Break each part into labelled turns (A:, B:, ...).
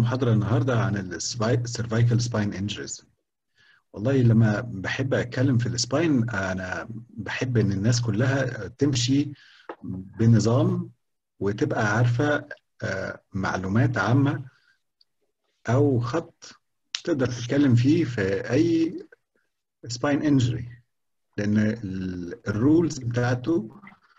A: محاضرة النهاردة عن السيرفايكال سباين انجريز والله لما بحب اتكلم في السباين انا بحب ان الناس كلها تمشي بنظام وتبقى عارفة معلومات عامة او خط تقدر تتكلم فيه في اي سباين انجري لان الرولز بتاعته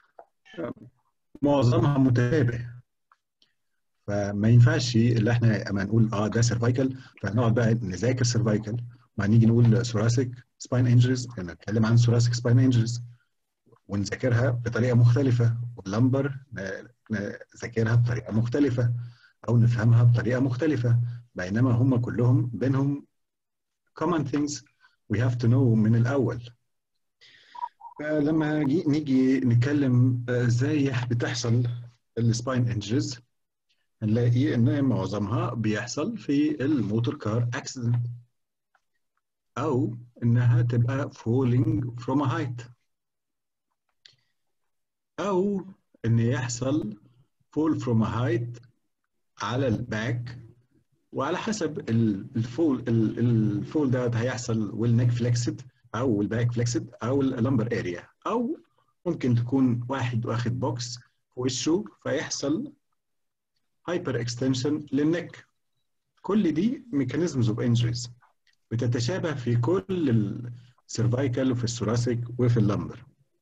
A: معظمها متشابه فما ينفعش اللي احنا اما نقول اه ده سيرفايكال فنقعد بقى نذاكر سيرفايكال ما نيجي نقول ثوراسيك سباين انجريز نتكلم عن ثوراسيك سباين انجريز ونذاكرها بطريقه مختلفه واللمبر نذاكرها بطريقه مختلفه او نفهمها بطريقه مختلفه بينما هم كلهم بينهم common things we have to know من الاول فلما نيجي نتكلم ازاي بتحصل السباين انجريز هنلاقي ان معظمها بيحصل في الموتور كار اكسيدنت او انها تبقى falling from a height او ان يحصل fall from a height على الباك وعلى حسب الفول الفول ده هيحصل والنك فليكسد او الباك فليكسد او اللمبر اريا او ممكن تكون واحد واخد بوكس في وشه فيحصل هايبر اكستنشن للنك كل دي ميكانيزمز اوف انجريز بتتشابه في كل السيرفايكال وفي الثوراسيك وفي اللمبر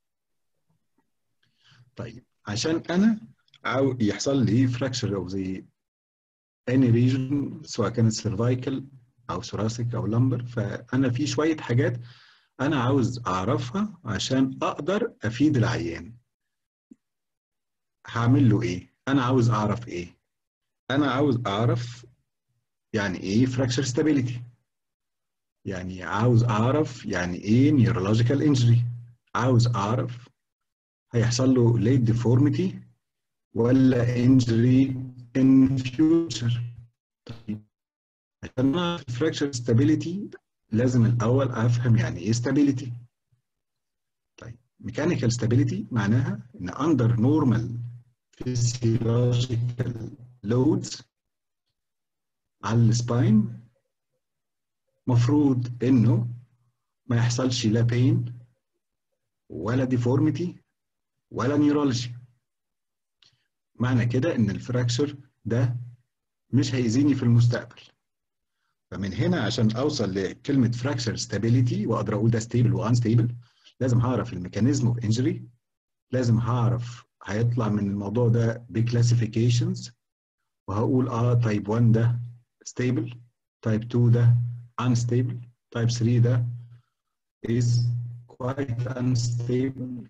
A: طيب عشان انا أو يحصل لي فراكشر اوف ذا any region سواء كانت سيرفايكال او ثوراسيك او لمبر فانا في شويه حاجات انا عاوز اعرفها عشان اقدر افيد العيان هعمل له ايه انا عاوز اعرف ايه انا عاوز اعرف يعني ايه فراكشر ستابيليتي يعني عاوز اعرف يعني ايه نيورولوجيكال انجري عاوز اعرف هيحصل له ليت ديفورميتي ولا انجري ان فيوتشر طيب عشان اعرف فراكشر ستابيليتي لازم الاول افهم يعني ايه ستابيليتي طيب ميكانيكال ستابيليتي معناها ان اندر نورمال physiological loads على السباين مفروض انه ما يحصلش لا بين ولا ديفورميتي ولا نيورولوجي معنى كده ان الفراكشر ده مش هيأذيني في المستقبل فمن هنا عشان اوصل لكلمه فراكشر ستابيليتي واقدر اقول ده ستيبل وانستيبل لازم هعرف الميكانيزم اوف انجري لازم هعرف هيطلع من الموضوع ده بكلاسيفيكيشنز وهقول اه تايب 1 ده ستيبل تايب 2 ده unstable تايب 3 ده is quite unstable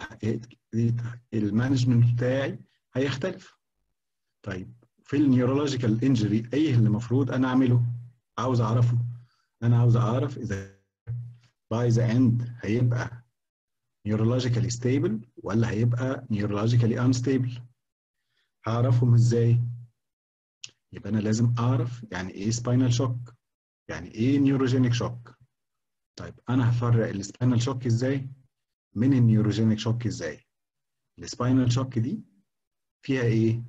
A: المانجمنت بتاعي هيختلف طيب في النيورولوجيكال انجري ايه اللي المفروض انا اعمله عاوز اعرفه انا عاوز اعرف اذا باي ذا اند هيبقى neurologically stable ولا هيبقى neurologically unstable هعرفهم ازاي يبقى انا لازم اعرف يعني ايه spinal shock يعني ايه neurogenic shock طيب انا هفرق السباينال شوك ازاي من النيوروجينيك شوك ازاي السباينال شوك دي فيها ايه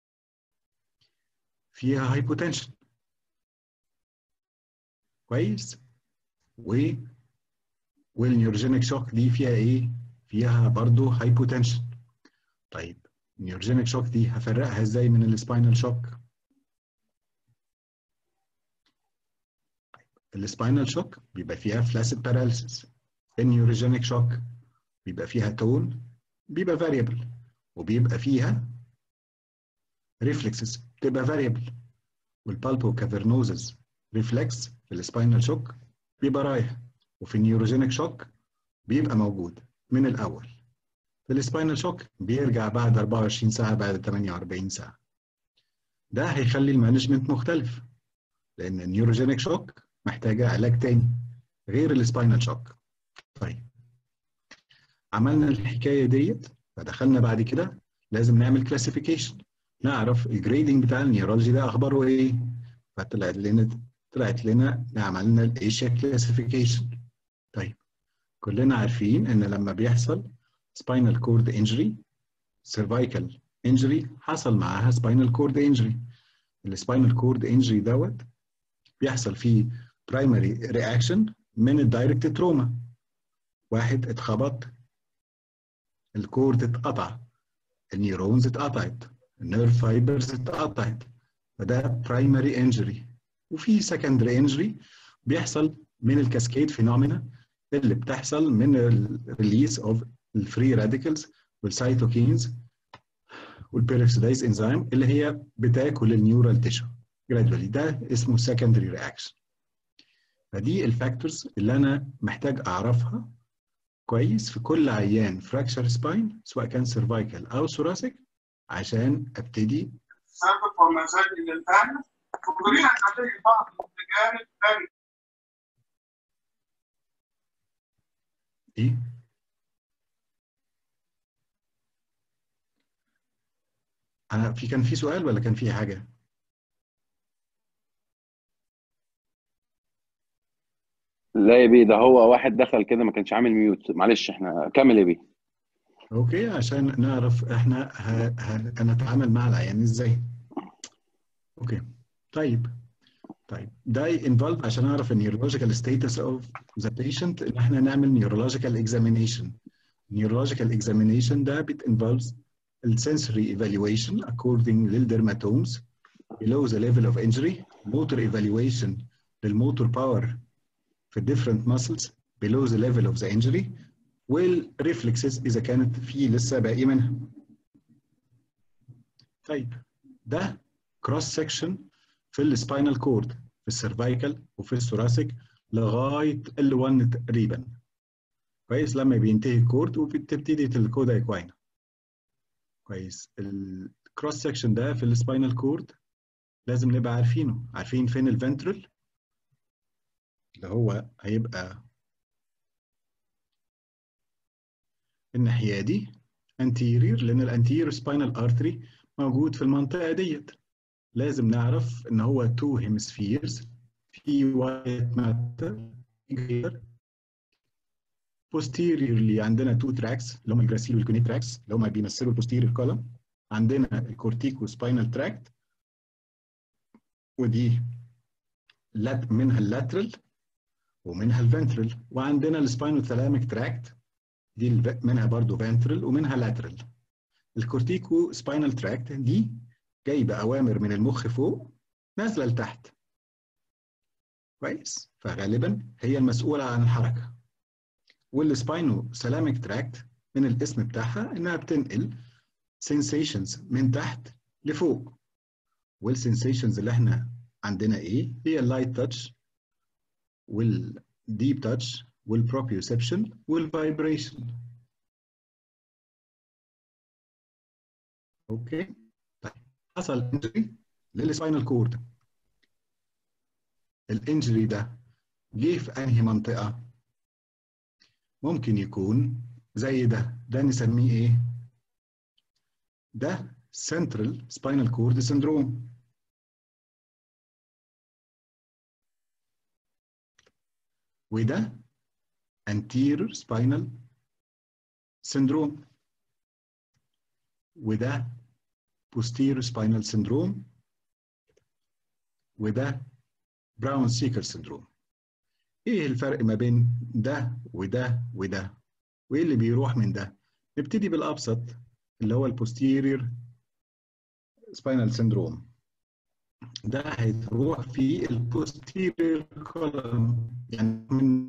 A: فيها هايبوتنشن كويس و والنيوروجينيك شوك دي فيها ايه فيها برضو هايبوتنشن طيب النيوروجينيك شوك دي هفرقها ازاي من السباينال شوك السباينال شوك بيبقى فيها فلاسيد باراليسيس النيوروجينيك شوك بيبقى فيها تون بيبقى فاريبل وبيبقى فيها ريفلكسز بتبقى فاريبل والبالبو كافرنوزز ريفلكس في السباينال شوك بيبقى رايح وفي النيوروجينيك شوك بيبقى موجود من الاول في السباينال شوك بيرجع بعد 24 ساعه بعد 48 ساعه ده هيخلي المانجمنت مختلف لان النيوروجينيك شوك محتاجه علاج تاني غير السباينال شوك طيب عملنا الحكايه ديت فدخلنا بعد كده لازم نعمل كلاسيفيكيشن نعرف الجريدنج بتاع النيورولوجي ده اخباره ايه فطلعت لنا طلعت لنا عملنا الايشيا كلاسيفيكيشن طيب كلنا عارفين ان لما بيحصل سباينال كورد انجري سيرفايكال انجري حصل معاها سباينال كورد انجري السباينال كورد انجري دوت بيحصل فيه برايمري رياكشن من الدايركت تروما واحد اتخبط الكورد اتقطع النيورونز اتقطعت النيرف فايبرز اتقطعت فده برايمري انجري وفي سكندري انجري بيحصل من الكاسكيد فينومينا اللي بتحصل من الريليس اوف الفري راديكلز والسيتوكينز والبيروكسيدايز انزيم اللي هي بتاكل النيورال تيشو جرادولي ده اسمه سكندري رياكشن فدي الفاكتورز اللي انا محتاج اعرفها كويس في كل عيان فراكشر سباين سواء كان سيرفايكال او ثوراسيك عشان ابتدي
B: سبب ومزاج للفهم وكلنا لديه بعض التجارب ثانية
A: ايه انا في كان في سؤال ولا كان في حاجه
C: لا يا بيه ده هو واحد دخل كده ما كانش عامل ميوت معلش احنا كمل يا بيه
A: اوكي عشان نعرف احنا ه... ه... هنتعامل مع العيان ازاي اوكي طيب طيب ده involve عشان اعرف النيورولوجيكال ستاتس اوف ذا بيشنت ان احنا نعمل نيورولوجيكال اكزامينيشن نيورولوجيكال اكزامينيشن ده بت involves السنسوري evaluation according للدرماتومز below the level of injury motor evaluation للموتور باور في different muscles below the level of the injury والريفلكسز اذا كانت في لسه باقي منها طيب ده كروس سكشن في السباينال كورد في السيرفايكال وفي الثوراسيك لغايه ال 1 تقريبا كويس لما بينتهي الكورد وبتبتدي الكودا اكواينا كويس الكروس سكشن ده في السباينال كورد لازم نبقى عارفينه عارفين فين الفنترل اللي هو هيبقى الناحيه دي anterior لان الانتيريور سباينال ارتري موجود في المنطقه ديت لازم نعرف ان هو تو هيمسفيرز في وايت ماتر posteriorly عندنا تو تراكس اللي هم الجراسيل والكونيت تراكس اللي هم بيمثلوا البوستيريور كولم عندنا الكورتيكو سباينال تراكت ودي لات منها اللاترال ومنها الفنترال وعندنا السباينوثالاميك تراكت دي منها برضو فنترال ومنها لاترال الكورتيكو سباينال تراكت دي جايبه اوامر من المخ فوق نازله لتحت كويس فغالبا هي المسؤوله عن الحركه والسباينو سلاميك تراكت من الاسم بتاعها انها بتنقل sensations من تحت لفوق والسنسيشنز اللي احنا عندنا ايه هي اللايت تاتش والديب تاتش والبروبيوسبشن والفايبريشن اوكي طيب حصل انجري للسباينال كورد الانجري ده جه في انهي منطقه ممكن يكون زي ده ده نسميه ايه ده central spinal cord syndrome وده anterior spinal syndrome وده posterior spinal syndrome وده براون سيكر syndrome ايه الفرق ما بين ده وده وده وايه اللي بيروح من ده نبتدي بالابسط اللي هو البوستيريور سباينال سيندروم ده هيروح في البوستيريور كولوم يعني من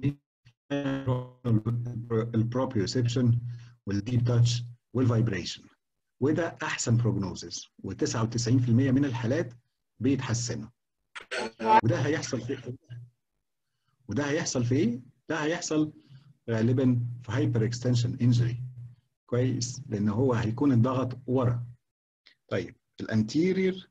A: البروبيوسبشن والديب تاتش والفايبريشن وده احسن بروجنوزز و99% من الحالات بيتحسنوا وده هيحصل في وده هيحصل في ايه؟ ده هيحصل غالبا في هايبر اكستنشن انجري كويس لان هو هيكون الضغط ورا طيب الانتيرير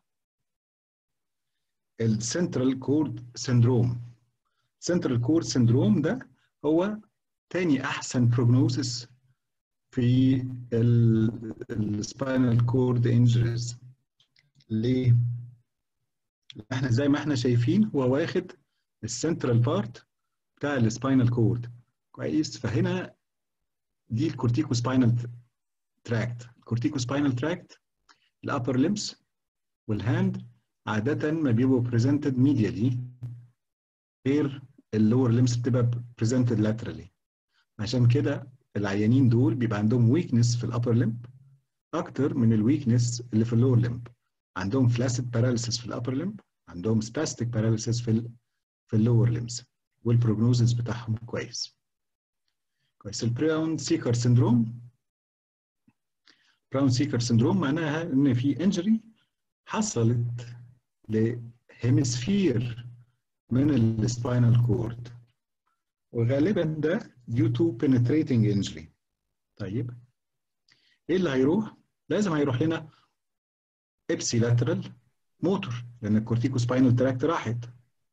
A: السنترال كورد سندروم سنترال كورد سندروم ده هو تاني احسن بروجنوسيس في السباينال كورد انجريز ليه؟ احنا زي ما احنا شايفين هو واخد السنترال بارت بتاع السباينال كورد كويس فهنا دي الكورتيكو سباينال تراكت الكورتيكو سباينال تراكت الابر ليمس والهاند عادة ما بيبقوا presented medially غير اللور limbs بتبقى presented laterally عشان كده العيانين دول بيبقى عندهم weakness في الابر limb اكتر من الويكنس اللي في اللور limb عندهم flaccid paralysis في الابر limb عندهم spastic paralysis في ال في اللور limbs والبروجنوزس بتاعهم كويس كويس البراون سيكر سيندروم براون سيكر سيندروم معناها ان في انجري حصلت لهيمسفير من السباينال كورد وغالبا ده due to penetrating injury طيب ايه اللي هيروح؟ لازم هيروح لنا ابسي لاترال موتور لان الكورتيكو سباينال تراكت راحت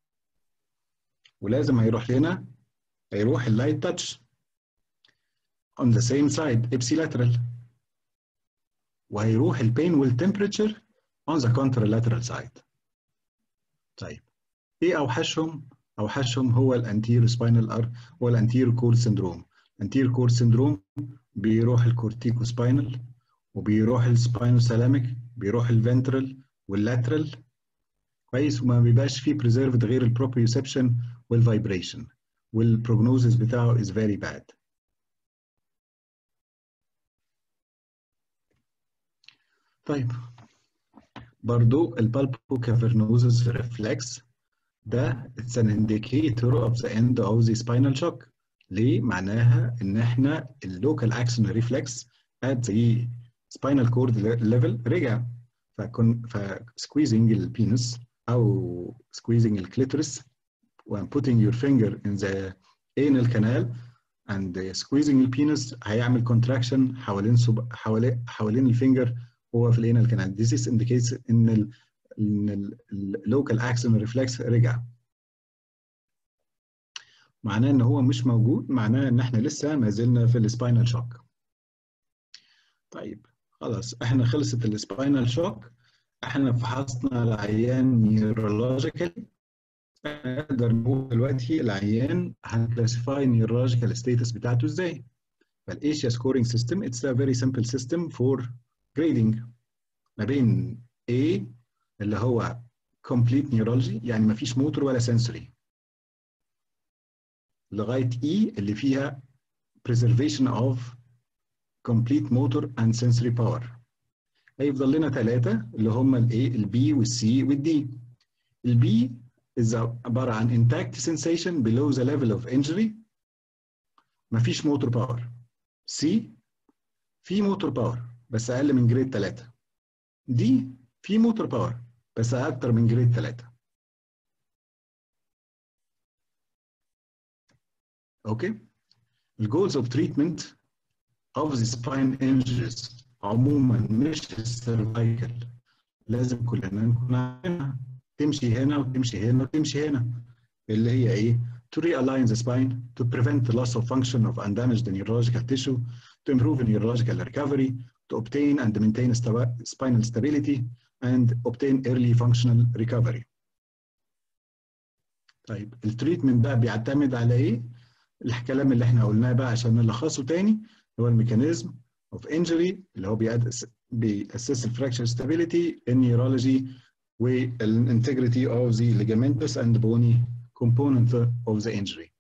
A: ولازم هيروح لنا هيروح اللايت تاتش on the same side ipsilateral وهيروح البين والتمبريتشر on the contralateral side طيب ايه اوحشهم اوحشهم هو الانتير سباينال ار هو الانتير كور سندروم انتير كور سندروم بيروح الكورتيكو سباينال وبيروح السباينو سلاميك بيروح الفنترال واللاترال كويس وما بيبقاش فيه preserved غير البروبريوسبشن والفايبريشن والبروجنوزس بتاعه is very bad طيب برضو البالبو كافرنوزس ريفلكس ده it's an indicator of the end of the spinal shock ليه؟ معناها ان احنا اللوكال اكشن ريفلكس at the spinal cord level رجع فكن فسكويزنج البينس او squeezing الكليتورس when putting your finger in the anal canal and squeezing البينس هيعمل contraction حوالين سب... حوالين حوالين الفينجر هو في الانال كانال this is indicates ان ال ان اللوكال اكسون ريفلكس رجع معناه ان هو مش موجود معناه ان احنا لسه ما زلنا في السباينال شوك طيب خلاص احنا خلصت السباينال شوك احنا فحصنا العيان نيورولوجيكال نقدر نقول دلوقتي العيان هنكلاسيفاي نيورولوجيكال ستيتس بتاعته ازاي فالايشيا سكورينج سيستم اتس ا فيري سمبل سيستم فور جريدنج ما بين A اللي هو complete neurology يعني ما فيش موتور ولا sensory لغايه E اللي فيها preservation of complete motor and sensory power هيفضل لنا ثلاثه اللي هم الاي البي والسي والدي البي is عباره عن intact sensation below the level of injury مفيش موتور باور سي في موتور باور بس اقل من جريد 3 دي في موتور باور بس اكتر من جريد 3 اوكي الجولز اوف تريتمنت of the spine injuries عموما مش السيرفايكال لازم كلنا نكون عارفينها تمشي هنا وتمشي هنا وتمشي هنا اللي هي ايه to realign the spine to prevent the loss of function of undamaged neurological tissue to improve neurological recovery to obtain and maintain spinal stability and obtain early functional recovery. طيب التريتمنت بقى بيعتمد على ايه؟ الكلام اللي احنا قلناه بقى عشان نلخصه تاني هو الميكانيزم اوف انجري اللي هو بيأسس الفراكشر ستابيليتي النيورولوجي والانتجريتي اوف ذا ligamentous and bony component of the injury.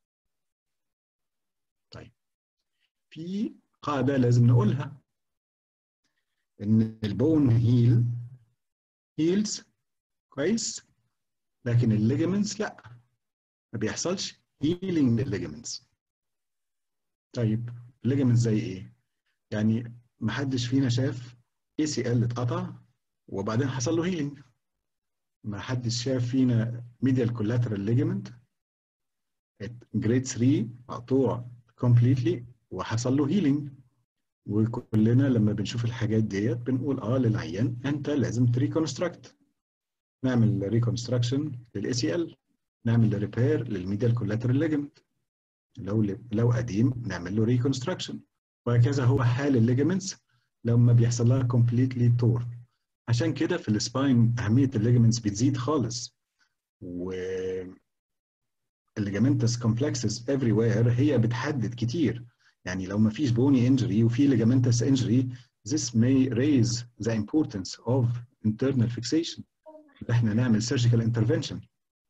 A: طيب في قاعدة لازم نقولها ان البون هيل هيلز كويس لكن الليجمنتس لا ما بيحصلش هيلينج للليجمنتس طيب الليجمنتس زي ايه يعني ما حدش فينا شاف اي سي ال اتقطع وبعدين حصل له هيلينج ما حدش شاف فينا ميديال كولاترال ليجمنت جريد 3 مقطوع كومبليتلي وحصل له هيلينج وكلنا لما بنشوف الحاجات ديت بنقول اه للعيان انت لازم تريكونستراكت نعمل ريكونستراكشن للاي سي ال نعمل ريبير للميديال كولاترال ليجمنت لو لو قديم نعمل له ريكونستراكشن وهكذا هو حال الليجمنتس لما بيحصل لها كومبليتلي تور عشان كده في السباين اهميه الليجمنتس بتزيد خالص و الليجمنتس كومبلكسز افري وير هي بتحدد كتير يعني لو ما فيش بوني انجري وفي ligamentous injury this may raise the importance of internal fixation ان احنا نعمل سيرجيكال انترفنشن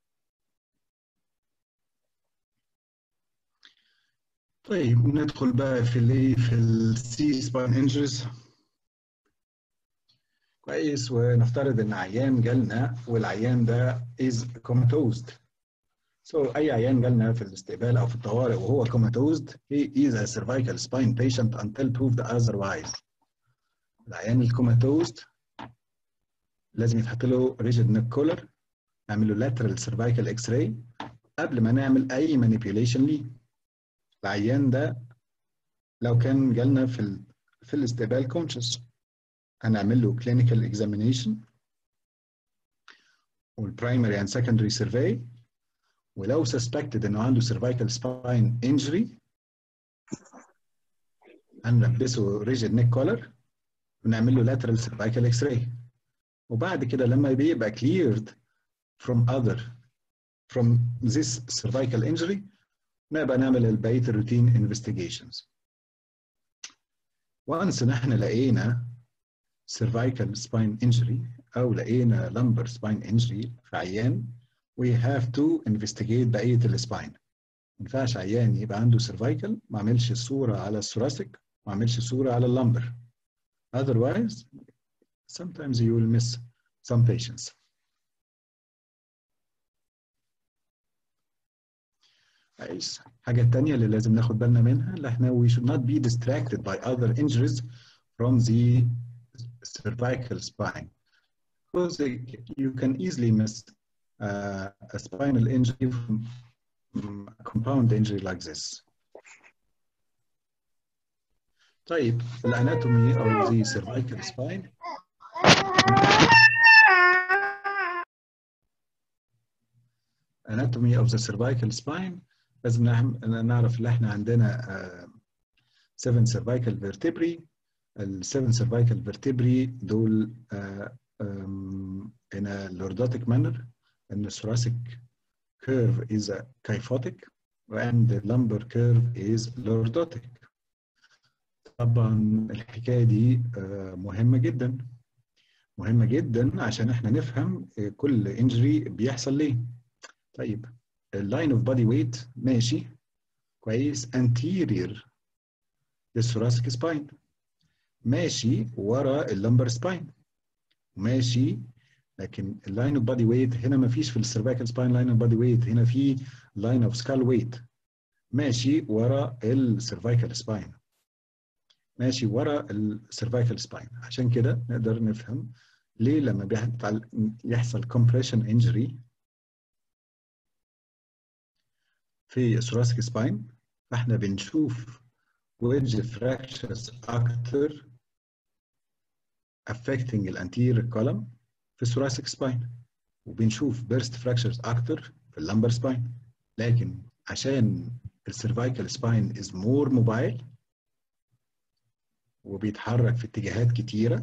A: طيب ندخل بقى في الايه في السي سباين انجريز كويس ونفترض ان عيان جالنا والعيان ده از كوماتوزد سو so, اي عيان جالنا في الاستقبال او في الطوارئ وهو كوماتوزد he is a cervical spine patient until proved otherwise العيان الكوماتوزد لازم يتحط له ريجيد نيك كولر نعمل له lateral cervical اكس راي قبل ما نعمل اي مانيبيوليشن ليه العيان ده لو كان جالنا في ال... في الاستقبال كونشس هنعمل له clinical examination والبرايمري اند سكندري سيرفي ولو suspected انه عنده cervical spine injury هنلبسه ريجيد نيك كولر ونعمل له lateral cervical x-ray وبعد كده لما بيبقى cleared from other from this cervical injury نبقى نعمل بقيه الروتين انفستيجيشنز وانس ان احنا لقينا cervical spine injury او لقينا lumbar spine injury في عيان we have to investigate بقيه السباين ما ينفعش عيان يبقى عنده cervical ما عملش صوره على الثوراسيك ما عملش صوره على اللمبر otherwise sometimes you will miss some patients كويس الحاجة التانية اللي لازم ناخد بالنا منها اللي احنا we should not be distracted by other injuries from the cervical spine because you can easily miss uh, a spinal injury from a compound injury like this. طيب الاناتومي او the cervical spine anatomy of the cervical spine لازم نعرف ان احنا عندنا 7 cervical vertebrae ال 7 cervical vertebrae دول in a lordotic manner and the thoracic curve is a kyphotic and the lumbar curve is lordotic طبعا الحكايه دي مهمه جدا مهمه جدا عشان احنا نفهم كل انجري بيحصل ليه طيب اللاين اوف بادي ويت ماشي كويس anterior للثوراسيك سباين ماشي ورا اللمبر سباين ماشي لكن اللاين اوف بادي ويت هنا ما فيش في السيرفايكال سباين لاين اوف بادي ويت هنا في لاين اوف سكال ويت ماشي ورا السيرفايكال سباين ماشي ورا السيرفايكال سباين عشان كده نقدر نفهم ليه لما يحصل compression injury في الثوراسيك سباين فاحنا بنشوف ويدج فراكشرز اكتر affecting الانتير column في الثوراسيك سباين وبنشوف بيرست فراكشرز اكتر في اللمبر سباين لكن عشان السيرفايكال سباين از مور موبايل وبيتحرك في اتجاهات كتيره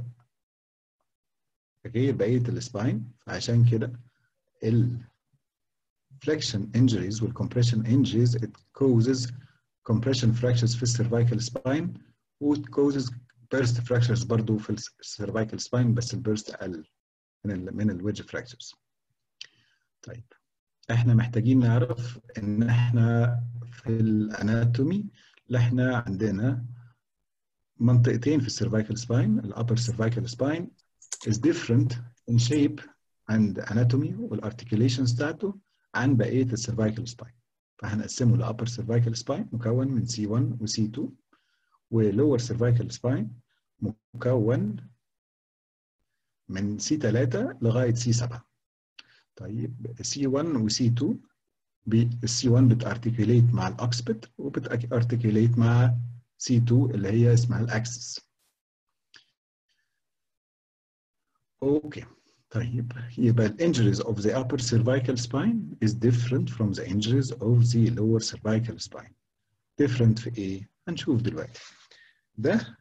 A: غير بقيه السباين فعشان كده ال flexion injuries والcompression injuries it causes compression fractures في السيرفايكال سباين و it causes burst fractures برضو في السيرفايكال سباين بس البرست اقل من ال من الويدج fractures. طيب احنا محتاجين نعرف ان احنا في الاناتومي اللي احنا عندنا منطقتين في السيرفايكال سباين الابر سيرفايكال سباين is different in shape and anatomy والارتكيوليشنز بتاعته عن بقيه السيرفايكال سباين فهنقسمه لابر سيرفايكال سباين مكون من سي 1 وسي 2 ولور سيرفايكال سباين مكون من سي 3 لغايه سي 7 طيب سي 1 وسي 2 السي 1 بتارتكيوليت مع الاوكسبت وبتارتكيوليت مع سي 2 اللي هي اسمها الاكسس اوكي طيب يبقى ال injuries of the upper cervical spine is different from the injuries of the lower cervical spine. different في ايه؟ هنشوف دلوقتي. ده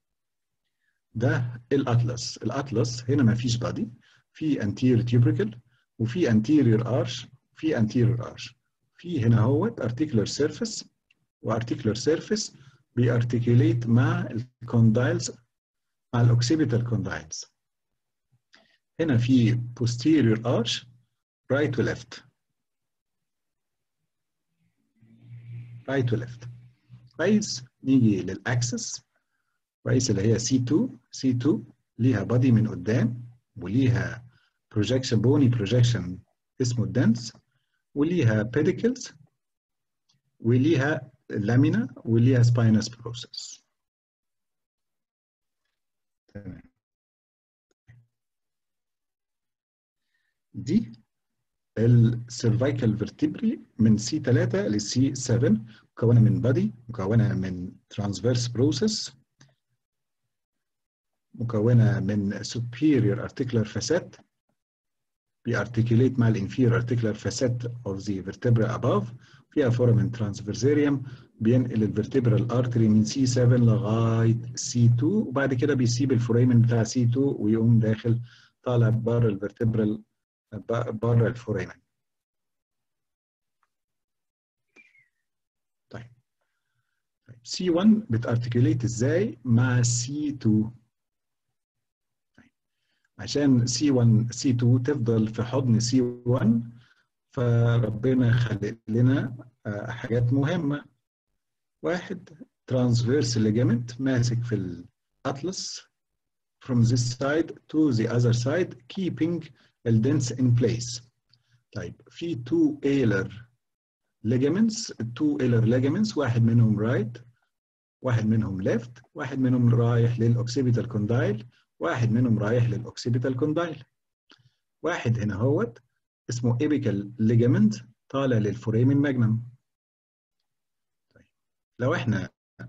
A: ده الاطلس، الاطلس هنا ما فيش body في anterior tubercle وفي anterior arch في anterior arch. في هنا هوت articular surface وarticular surface بيارتكيوليت مع الكوندايلز مع الاوكسيبيتال كوندايلز. هنا في posterior arch right to left right to left كويس نيجي للاكسس كويس اللي هي C2 C2 ليها بادي من قدام وليها projection bony projection اسمه الدنس وليها pedicles وليها لامينا وليها spinous process تمام دي السيرفايكال فيرتبري من سي 3 لسي 7 مكونه من بادي مكونه من ترانسفيرس بروسيس مكونه من superior articular facet بيارتيكوليت مع الانفير articular facet of the vertebra above فيها foramen transversarium بينقل الفرتبرال ارتري من سي 7 لغايه سي 2 وبعد كده بيسيب الفوريمن بتاع سي 2 ويقوم داخل طالع بره الفرتبرال بره الفوريمن طيب سي 1 بتارتيكوليت ازاي مع سي 2 عشان سي 1 سي 2 تفضل في حضن سي 1 فربنا خلق لنا حاجات مهمه واحد transverse ligament ماسك في الاطلس from this side to the other side keeping الدنس in place طيب في two alar ligaments two alar ligaments واحد منهم right واحد منهم left واحد منهم رايح للoccipital condyle واحد منهم رايح للoccipital condyle واحد هنا هوت اسمه apical ligament طالع للفوريمن ماجنم طيب لو احنا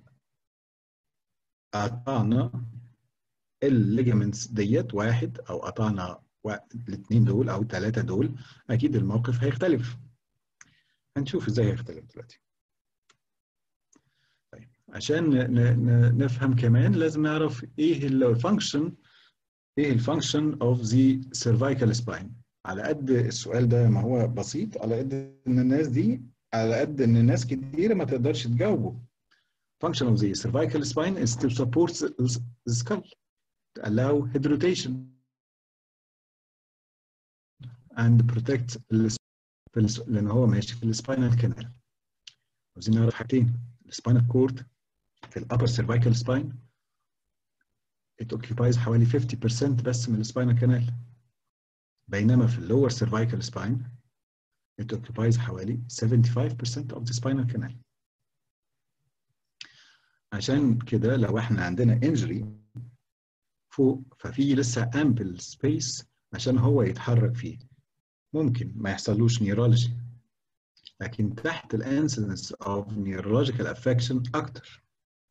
A: قطعنا الليجمنتس ديت واحد او قطعنا الاثنين دول او الثلاثه دول اكيد الموقف هيختلف هنشوف ازاي هيختلف دلوقتي طيب عشان نفهم كمان لازم نعرف ايه الفانكشن ايه الفانكشن اوف ذا سيرفايكال سباين على قد السؤال ده ما هو بسيط على قد ان الناس دي على قد ان الناس كتير ما تقدرش تجاوبه function of the cervical spine is to support the skull to allow head rotation and protect لان هو ماشي في السباينال كانال عاوزين نعرف حاجتين السباينال كورد في الابر سيرفايكال سباين it occupies حوالي 50% بس من السباينال كانال بينما في اللور سيرفايكال سباين it occupies حوالي 75% of the spinal canal عشان كده لو احنا عندنا injury فوق ففي لسه ample space عشان هو يتحرك فيه ممكن ما يحصلوش نيرولوجي لكن تحت الانسيدنس اوف neurological affection اكتر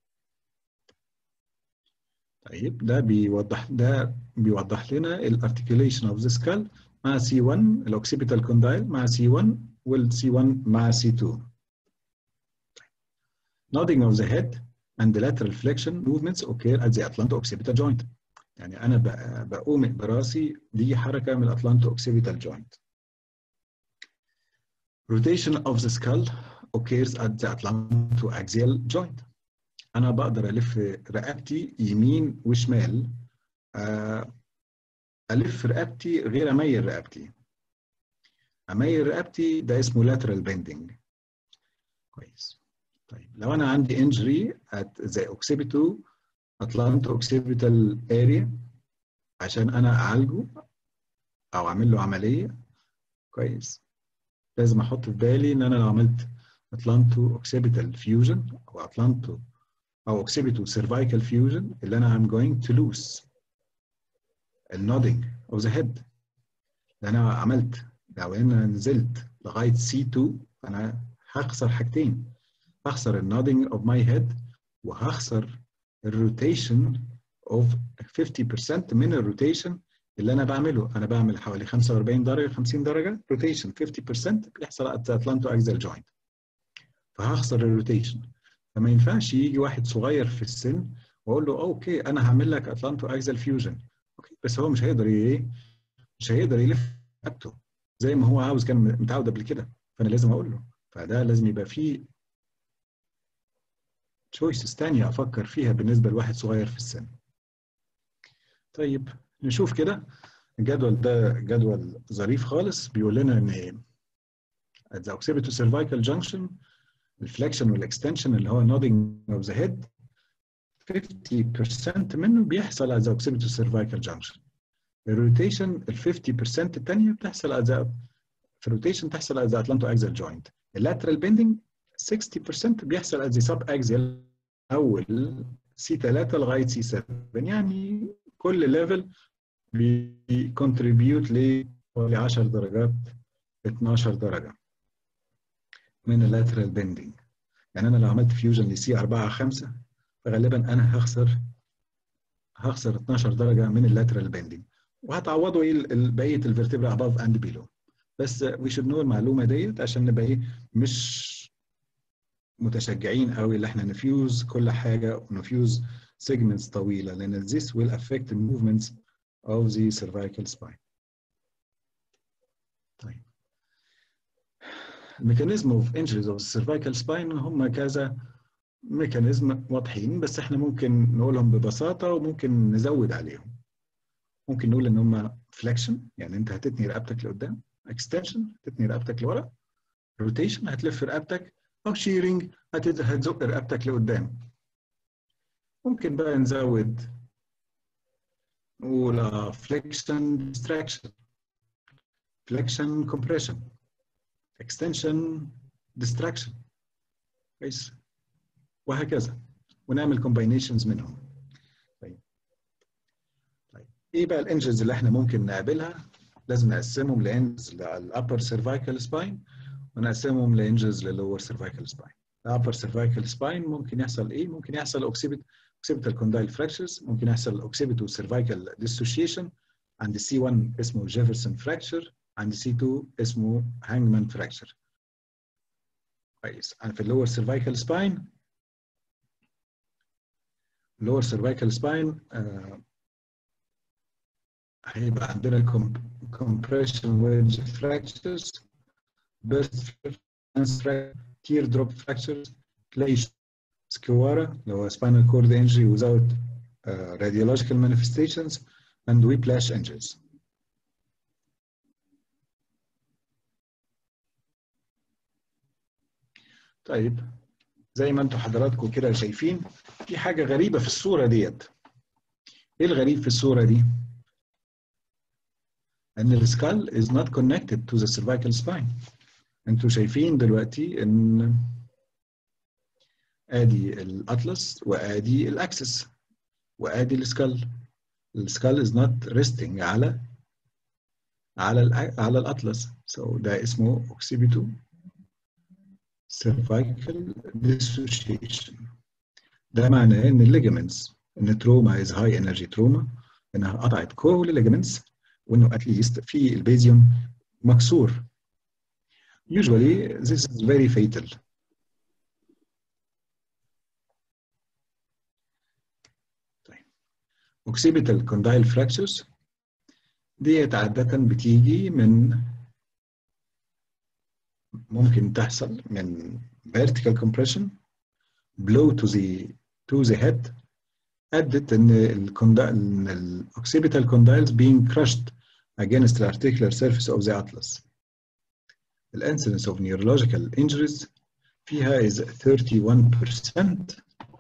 A: طيب ده بيوضح ده بيوضح لنا الارتكيوليشن اوف ذا سكال مع سي 1 الاوكسيبيتال كوندايل مع سي 1 والسي 1 مع سي 2 nodding of the head and the lateral flexion movements occur at the atlanto-occipital joint يعني انا بقوم براسي دي حركه من الاتلانتو-occipital joint rotation of the skull occurs at the atlanto-axial joint انا بقدر الف رقبتي يمين وشمال الف رقبتي غير اميل رقبتي اميل رقبتي ده اسمه lateral bending كويس طيب لو انا عندي injury at the occipital atlanto occipital area عشان انا اعالجه او اعمل له عمليه كويس لازم احط في بالي ان انا لو عملت اتلانتو اوكسيبيتال فيوجن او اتلانتو او اوكسيبيتو سيرفايكال فيوجن اللي انا I'm going to lose النودنج of the head انا عملت لو انا نزلت لغايه C2 انا هخسر حاجتين هخسر النودنج of my head وهخسر الروتيشن of 50% من الروتيشن اللي انا بعمله انا بعمل حوالي 45 درجه 50 درجه روتيشن 50% بيحصل اتلانتو اكزال جوينت فهخسر الروتيشن فما ينفعش يجي واحد صغير في السن واقول له اوكي انا هعمل لك اتلانتو اكزال فيوجن اوكي بس هو مش هيقدر ايه مش هيقدر يلف رقبته زي ما هو عاوز كان متعود قبل كده فانا لازم اقول له فده لازم يبقى فيه تشويسز تانية افكر فيها بالنسبه لواحد صغير في السن طيب نشوف كده الجدول ده جدول ظريف خالص بيقول لنا ان at the occipital cervical junction الفليكشن والاكستنشن اللي هو nodding of the head 50% منه بيحصل at the occipital cervical junction الروتيشن ال 50% الثانيه بتحصل at the في الروتيشن تحصل at the atlantoaxial joint اللاترال bending 60% بيحصل at the subaxial اول سي 3 لغايه سي 7 يعني كل ليفل بيكونتريبيوت ل 10 درجات 12 درجه من اللاترال بندنج يعني انا لو عملت فيوجن لسي 4 5 فغالبا انا هخسر هخسر 12 درجه من اللاترال بندنج وهتعوضوا ايه بقيه الفرتبرا اباف اند بيلو بس وي شود نو المعلومه ديت عشان نبقى ايه مش متشجعين قوي اللي احنا نفيوز كل حاجه ونفيوز segments طويله لان this will affect the movements of the cervical spine. طيب الميكانيزم اوف injuries of the cervical spine هم كذا ميكانيزم واضحين بس احنا ممكن نقولهم ببساطه وممكن نزود عليهم. ممكن نقول ان هم فليكشن يعني انت هتتني رقبتك لقدام، اكستنشن هتتني رقبتك لورا، روتيشن هتلف رقبتك او شيرنج هتزق رقبتك لقدام. ممكن بقى نزود نقول فليكشن ديستراكشن فليكشن كومبريشن اكستنشن ديستراكشن كويس وهكذا ونعمل كومباينيشنز منهم طيب طيب ايه بقى الانجز اللي احنا ممكن نقابلها لازم نقسمهم لانجز للابر سيرفايكال سباين ونقسمهم لانجز للور سيرفايكال سباين الابر سيرفايكال سباين ممكن يحصل ايه ممكن يحصل اوكسيبت occipital condyle fractures ممكن يحصل occipital cervical dissociation عند سي 1 اسمه جيفرسون fracture عند سي 2 اسمه هانجمان fracture كويس في اللور cervical spine اللور cervical spine آه هيبقى عندنا compression wedge fractures burst fractures teardrop fractures تلاقي سكوارا اللي هو spinal cord injury without uh, radiological manifestations and whiplash injuries. طيب زي ما انتم حضراتكم كده شايفين في حاجة غريبة في الصورة ديت. ايه الغريب في الصورة دي؟ ان السكال is not connected to the cervical spine. انتوا شايفين دلوقتي ان ادي الاطلس وادي الاكسس وادي السكال السكال is not resting على على ال على الاطلس so ده اسمه occipital cervical dissociation ده معناه ان الليجمنتس ان التروما is high energy trauma انها قطعت كل الليجمنتس وانه اتليست في البيزيوم مكسور usually this is very fatal occipital condyle fractures ديت عادة بتيجي من ممكن تحصل من vertical compression blow to the to the head أدت إن ال occipital condyles being crushed against the articular surface of the atlas. The incidence of neurological injuries فيها is 31%.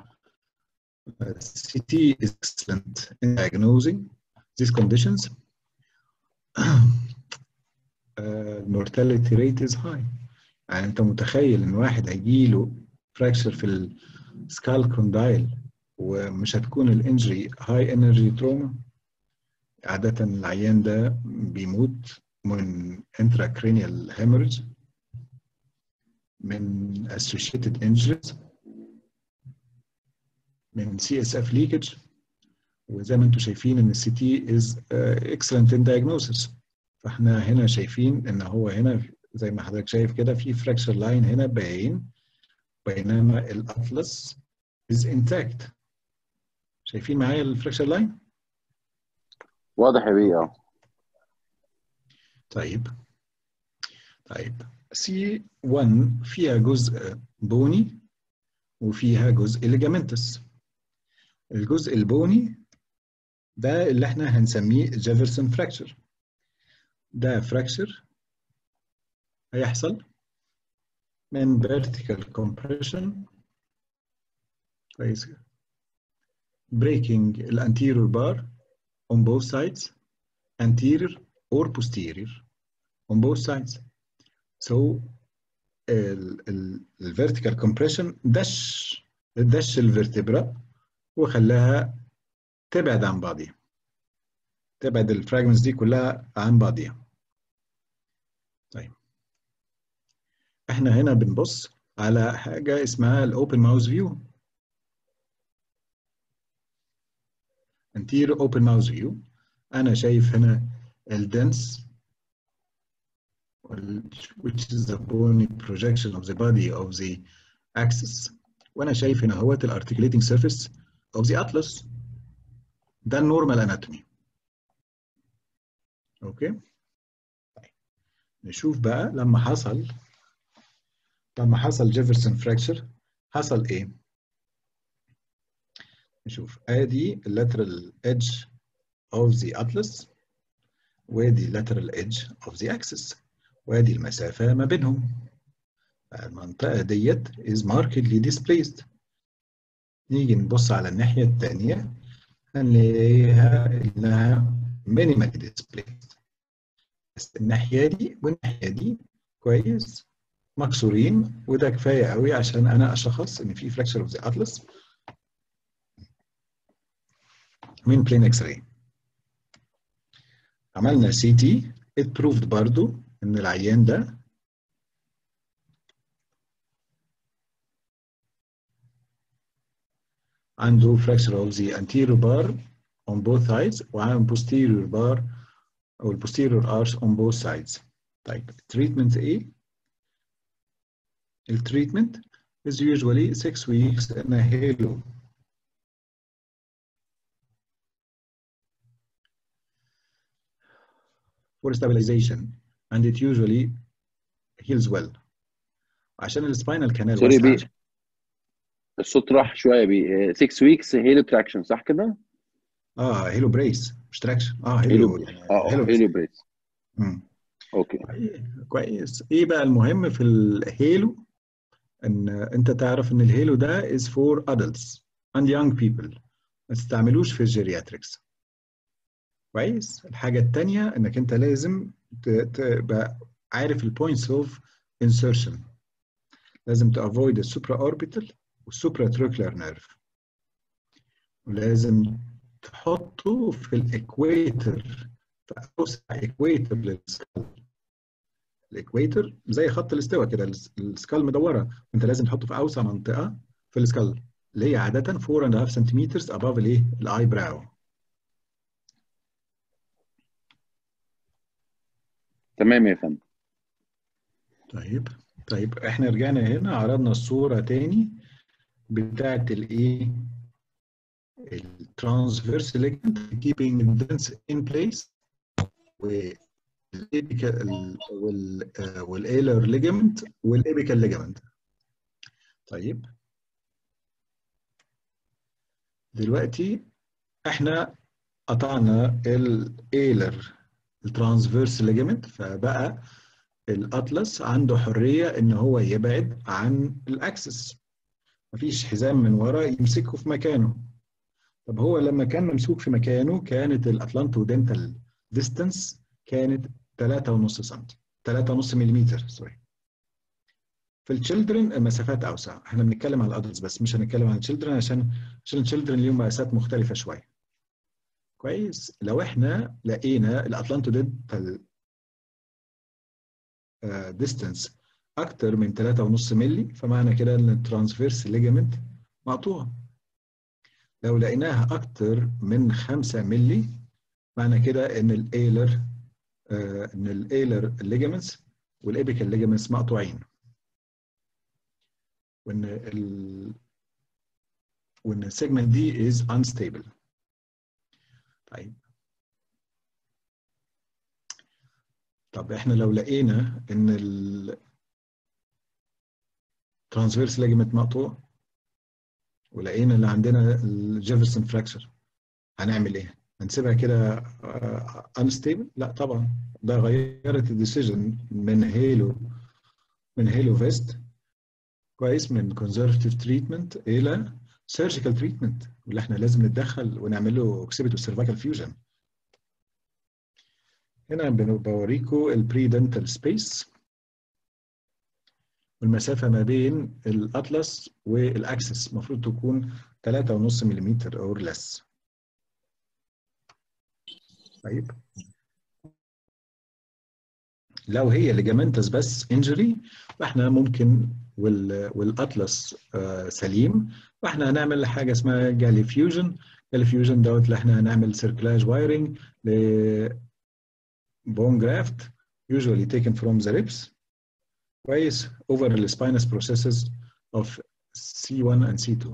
A: CT is excellent in diagnosing these conditions. uh, mortality rate is high. يعني انت متخيل ان واحد هيجيله فراكشر في السكال كوندايل ومش هتكون الانجري هاي انرجي تروما عادة العيان ده بيموت من intracranial hemorrhage من associated injuries من سي اس اف ليكج وزي ما انتم شايفين ان السي تي از اكسلنت ان diagnosis فاحنا هنا شايفين ان هو هنا زي ما حضرتك شايف كده في فراكشر لاين هنا باين بينما الاطلس از انتاكت شايفين معايا الفراكشر لاين؟
C: واضح يا بيه اه
A: طيب طيب سي 1 فيها جزء بوني وفيها جزء ليجامنتس الجزء البوني ده اللي احنا هنسميه جيفرسون فراكشر ده fracture هيحصل من vertical compression كويس breaking the anterior bar on both sides anterior or posterior on both sides so ال ال ال vertical compression دش دش الفرتبرا وخلاها تبعد عن بعضها تبعد الفراجمنتس دي كلها عن بعضها طيب احنا هنا بنبص على حاجة اسمها الاوبن ماوس فيو anterior open mouse view انا شايف هنا الدنس which is the bony projection of the body of the axis وانا شايف هنا هو الارticulating surface of the atlas ده النورمال اناتومي اوكي طيب. نشوف بقى لما حصل لما حصل جيفرسون فراكشر حصل ايه نشوف ادي lateral edge of the atlas وادي lateral edge of the axis وادي المسافة ما بينهم المنطقة ديت is markedly displaced نيجي نبص على الناحية الثانية هنلاقيها إنها minimally displaced بس الناحية دي والناحية دي كويس مكسورين وده كفاية قوي عشان أنا أشخص إن في fracture of the atlas من plain x-ray عملنا سي تي it proved برضو إن العيان ده عنده fracture of the anterior bar on both sides وعنده posterior bar أو posterior arch on both sides. طيب treatment إيه؟ التريتمنت is usually six weeks in a halo. For stabilization and it usually heals well. عشان السباينال كانال
C: سوري بي الصوت راح شويه بي 6 ويكس هيلو تراكشن صح كده؟
A: اه هيلو بريس مش تراكشن اه
C: هيلو
A: هيلو
C: اه هيلو بريس
A: مم.
C: اوكي
A: كويس ايه بقى المهم في الهيلو ان انت تعرف ان الهيلو ده is for adults and young people ما تستعملوش في الجيرياتريكس كويس الحاجة التانية انك انت لازم ت- تبقى عارف البوينتس اوف insertion لازم تافويد السوبرا اوربيتال والسوبرا تروكلر نيرف ولازم تحطه في الاكويتر في اوسع اكويتر للسكال الاكويتر زي خط الاستواء كده الس- السكال مدوره انت لازم تحطه في اوسع منطقه في السكال اللي هي عاده 4 1/2 سنتيمتر above الايه الاي براو
C: تمام يا فندم
A: طيب طيب احنا رجعنا هنا عرضنا الصوره تاني بتاعت الايه الترانسفيرس ليجمنت keeping the dents in place والابيكال وال والايلر ليجمنت والابيكال ليجمنت طيب دلوقتي احنا قطعنا الايلر الترانسفيرس ليجمنت فبقى الاطلس عنده حريه ان هو يبعد عن الاكسس مفيش حزام من ورا يمسكه في مكانه طب هو لما كان ممسوك في مكانه كانت الاتلانتو دنتال ديستانس كانت 3.5 سم 3.5 ملم سوري في التشيلدرن المسافات اوسع احنا بنتكلم على الادلتس بس مش هنتكلم عن التشيلدرن عشان عشان التشيلدرن ليهم مقاسات مختلفه شويه كويس لو احنا لقينا الاتلانتو دنتال ديستانس اكتر من 3.5 مللي فمعنى كده ان الترانسفيرس ليجامنت مقطوع لو لقيناها اكتر من 5 مللي معنى كده ان الايلر آه ان الايلر ليجامنتس والابيكال ليجامنتس مقطوعين وان ال وان السيجمنت دي is unstable طيب طب احنا لو لقينا ان ال ترانسفيرس ليجمنت مقطوع ولقينا اللي عندنا الجيفرسون فراكشر هنعمل ايه؟ هنسيبها كده unstable لا طبعا ده غيرت الديسيجن من هيلو من هيلو فيست كويس من conservative treatment الى surgical treatment واللي احنا لازم نتدخل ونعمل له occipital cervical fusion هنا بوريكم البري دنتال سبيس والمسافه ما بين الاطلس والاكسس المفروض تكون 3.5 ملم اور less طيب لو هي ليجامنتس بس انجري فاحنا ممكن وال والاطلس آه سليم فاحنا هنعمل حاجه اسمها جالي فيوجن جالي فيوجن دوت اللي احنا هنعمل سيركلاج وايرنج ل bone graft usually taken from the ribs كويس over the spinous processes of C1 and C2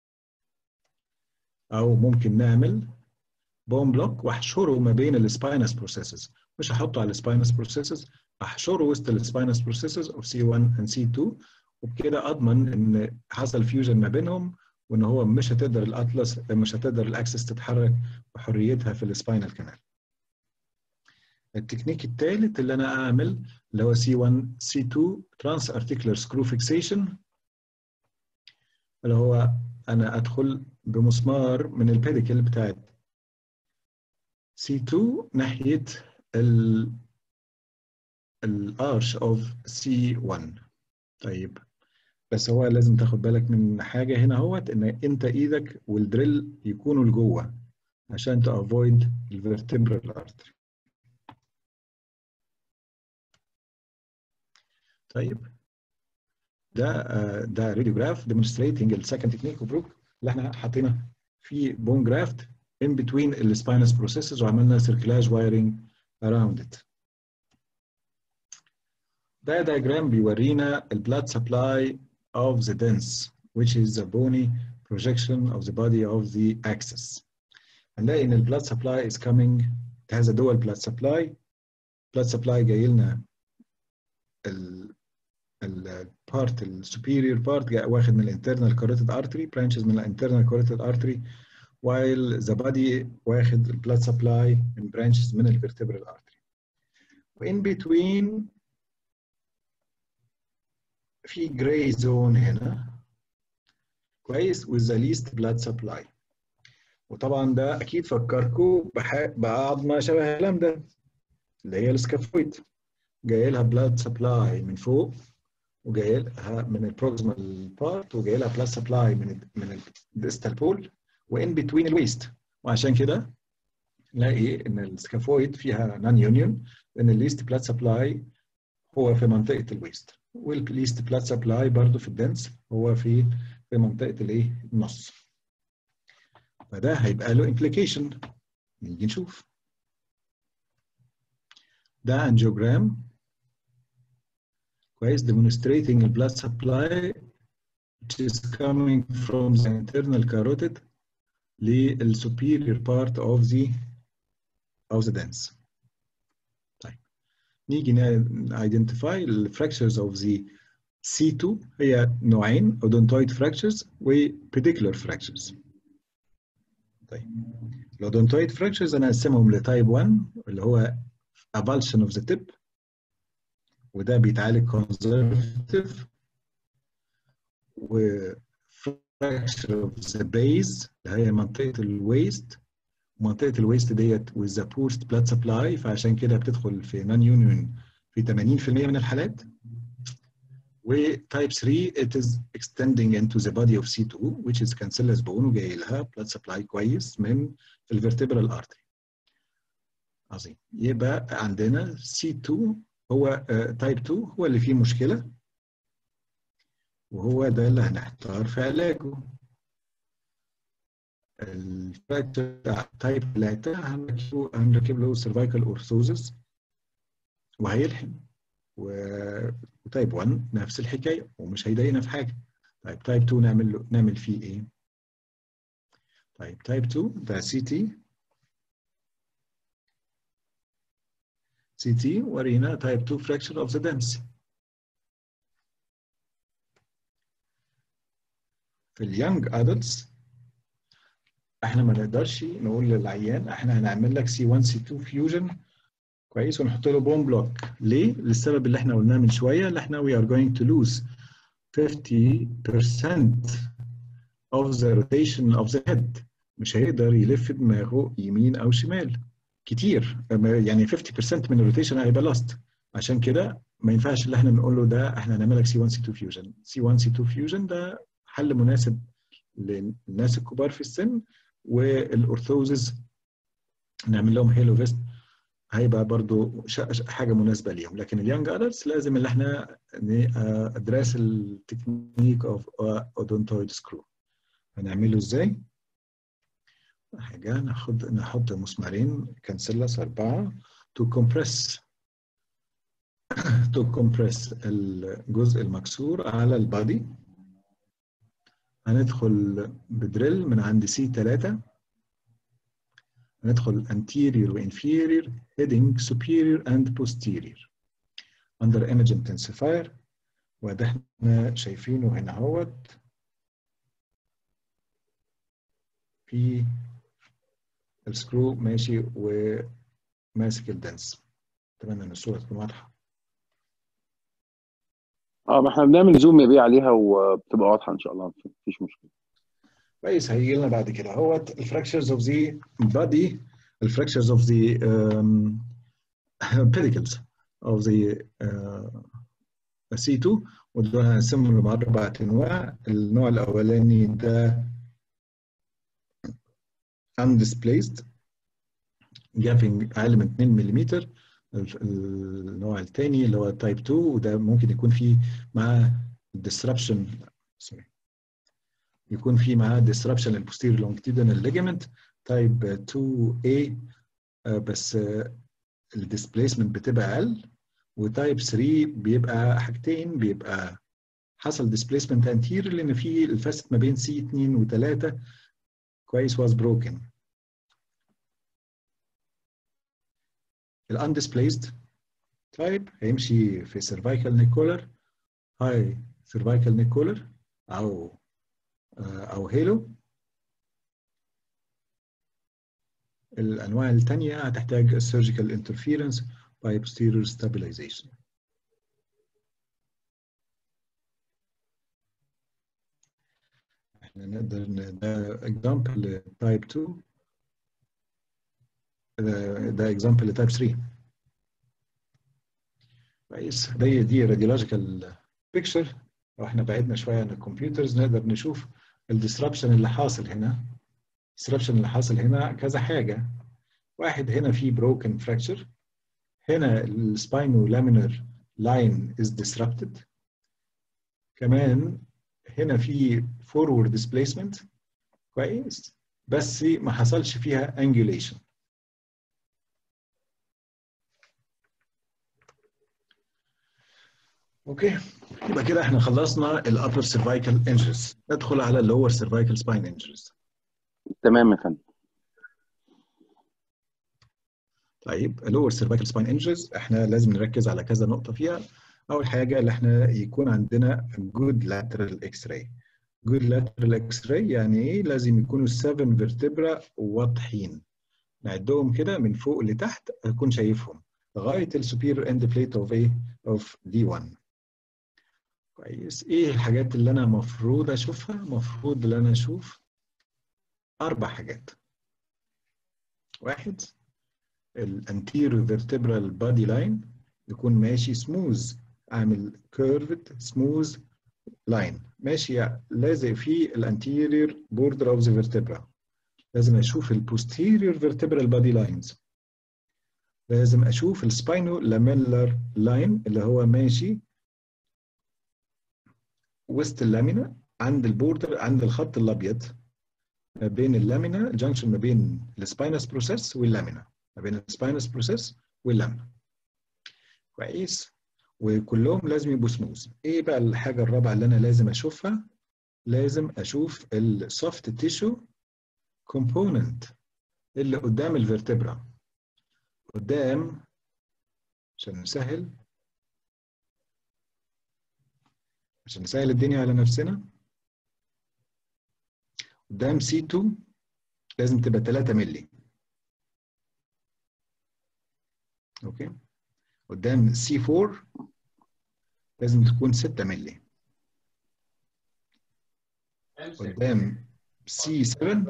A: أو ممكن نعمل بون بلوك واحشره ما بين السباينس بروسيسز مش هحطه على السباينس بروسيسز احشره وسط السباينس بروسيسز اوف سي 1 and سي 2 وبكده اضمن ان حصل فيوجن ما بينهم وان هو مش هتقدر الاطلس مش هتقدر الاكسس تتحرك بحريتها في السباينال كانال التكنيك الثالث اللي انا اعمل اللي هو سي 1 سي 2 ترانس ارتيكولار سكرو فيكسيشن اللي هو انا ادخل بمسمار من البيديكل بتاعت C2 ناحية ال الارش اوف C1 طيب بس هو لازم تاخد بالك من حاجة هنا اهوت ان انت ايدك والدريل يكونوا لجوه عشان تافويد الفيرتبرال ارتري طيب ده ده راديوجراف ديمونستريتنج السكند تكنيك اوف بروك اللي احنا حطينا في بون جرافت in between the spinous processes وعملنا circulage wiring around it. ده diagram بيورينا ال blood supply of the dens which is the bony projection of the body of the axis. هنلاقي ان ال blood supply is coming it has a dual blood supply. blood supply جاي لنا ال ال part ال superior part جاء واخد من ال internal carotid artery branches من ال internal carotid artery while the body واخد ال blood supply من branches من ال vertebral artery. وin between في gray zone هنا كويس with the least blood supply. وطبعا ده اكيد فكركم بعظمه شبه اللمده اللي هي السكافويد جاي لها blood supply من فوق وجاي لها من البروكسيمال بارت وجاي لها blood supply من من الديستال بول وان بتوين الويست وعشان كده نلاقي ان السكافويد فيها نون يونيون لان الليست بلاد سبلاي هو في منطقه الويست والليست بلاد سبلاي برضه في الدنس هو في في منطقه الايه النص فده هيبقى له implication نيجي نشوف ده انجيوجرام كويس demonstrating the blood supply which is coming from the internal carotid للسوبيريور بارت اوف ذا اوف ذا دانس طيب نيجي ايدنتيفاي الفراكشرز اوف ذا C2 هي نوعين اودونتويد fractures وبيديكولار fractures طيب الاودونتويد fractures انا اقسمهم لتايب 1 اللي هو avulsion of the tip وده بيتعالج conservative و fracture of the base اللي هي منطقة الويست منطقة الويست ديت with the poor blood supply فعشان كده بتدخل في non union في 80% من الحالات و type 3 it is extending into the body of C2 which is cancellous bone وجاي لها blood supply كويس من الvertebral artery عظيم يبقى عندنا C2 هو type 2 هو اللي فيه مشكلة وهو ده اللي هنحتار في علاجه الفراكتشر تايب 3 هنركبه هنركب له سيرفايكال اورثوزس وهيلحم وتايب 1 نفس الحكايه ومش هيضايقنا في حاجه طيب تايب 2 نعمل له نعمل فيه ايه؟ طيب تايب 2 ده سي تي سي تي ورينا تايب 2 fracture of the dens في اليونج ادلتس احنا ما نقدرش نقول للعيان احنا هنعمل لك سي 1 سي 2 فيوجن كويس ونحط له بون بلوك ليه؟ للسبب اللي احنا قلناه من شويه اللي احنا we are going to lose 50% of the rotation of the head مش هيقدر يلف دماغه يمين او شمال كتير يعني 50% من الروتيشن هيبقى لاست عشان كده ما ينفعش اللي احنا نقول له ده احنا هنعمل لك سي 1 سي 2 فيوجن سي 1 سي 2 فيوجن ده حل مناسب للناس الكبار في السن والارثوزز نعمل لهم هيلو فيست هيبقى برضو حاجه مناسبه ليهم لكن اليانج ادلتس لازم اللي احنا ادرس التكنيك اوف اودونتويد سكرو هنعمله ازاي؟ حاجه ناخد نحط مسمارين كانسيلاس اربعه تو كومبريس تو كومبريس الجزء المكسور على البادي هندخل بدريل من عند سي 3 هندخل anterior و inferior heading superior and posterior under image intensifier وده احنا شايفينه هنا اهوت في السكرو ماشي وماسك الدنس اتمنى ان الصوره تكون واضحه
C: اه ما احنا بنعمل زوم يا بيه عليها وبتبقى واضحه ان شاء الله مفيش مشكله
A: كويس هيجي لنا بعد كده اهوت الفراكشرز اوف ذا بادي الفراكشرز اوف ذا pedicles of the uh, C2 ودول هنقسمهم لأربع أنواع النوع الأولاني ده undisplaced gapping أقل من 2 ملم النوع الثاني اللي هو تايب 2 وده ممكن يكون فيه مع disruption سوري يكون فيه معاه disruption البوستيريور longitudinal ligament تايب 2A بس الديسبيسمنت بتبقى اقل وتايب 3 بيبقى حاجتين بيبقى حصل displacement anterior لان في الفاسد ما بين سي 2 و 3 كويس was broken الاندسبليسد تايب هيمشي في cervical neck collar high cervical neck collar او او هيلو الانواع الثانيه هتحتاج surgical interference by posterior stabilization احنا نقدر ده example type 2 ده, ده example لتايب 3 كويس دي دي راديولوجيكال بيكتشر لو احنا بعدنا شويه عن الكمبيوترز نقدر نشوف الديسربشن اللي حاصل هنا الديسربشن اللي حاصل هنا كذا حاجه واحد هنا في broken fracture هنا السباينو لامينر لاين is disrupted كمان هنا في forward displacement كويس بس ما حصلش فيها angulation اوكي يبقى كده احنا خلصنا الابر سيرفايكال انجرز ندخل على اللور سيرفايكال سباين انجرز
C: تمام يا فندم
A: طيب اللور سيرفايكال سباين انجرز احنا لازم نركز على كذا نقطه فيها اول حاجه اللي احنا يكون عندنا جود لاترال اكس راي جود لاترال اكس راي يعني ايه لازم يكونوا السفن فيرتبرا واضحين نعدهم كده من فوق لتحت اكون شايفهم لغايه السوبيريور اند بليت اوف ايه اوف دي 1 كويس ايه الحاجات اللي انا المفروض اشوفها المفروض ان انا اشوف اربع حاجات واحد الانتيريور فيرتبرال بادي لاين يكون ماشي سموز عامل كيرفد سموز لاين ماشي لازق فيه الانتيريور بوردر اوف ذا فيرتبرا لازم اشوف البوستيريور فيرتبرال بادي لاينز لازم اشوف السباينو لاميلر لاين اللي هو ماشي وسط اللامينا عند البوردر عند الخط الابيض ما بين اللامينا الجنكشن ما بين السباينس بروسيس واللامينا ما بين السباينس بروسيس واللامينا كويس وكلهم لازم يبقوا سموث ايه بقى الحاجه الرابعه اللي انا لازم اشوفها لازم اشوف السوفت تيشو كومبوننت اللي قدام الفرتبرا قدام عشان نسهل عشان نسهل الدنيا على نفسنا قدام سي 2 لازم تبقى 3 مللي اوكي قدام سي 4 لازم تكون 6 مللي قدام سي 7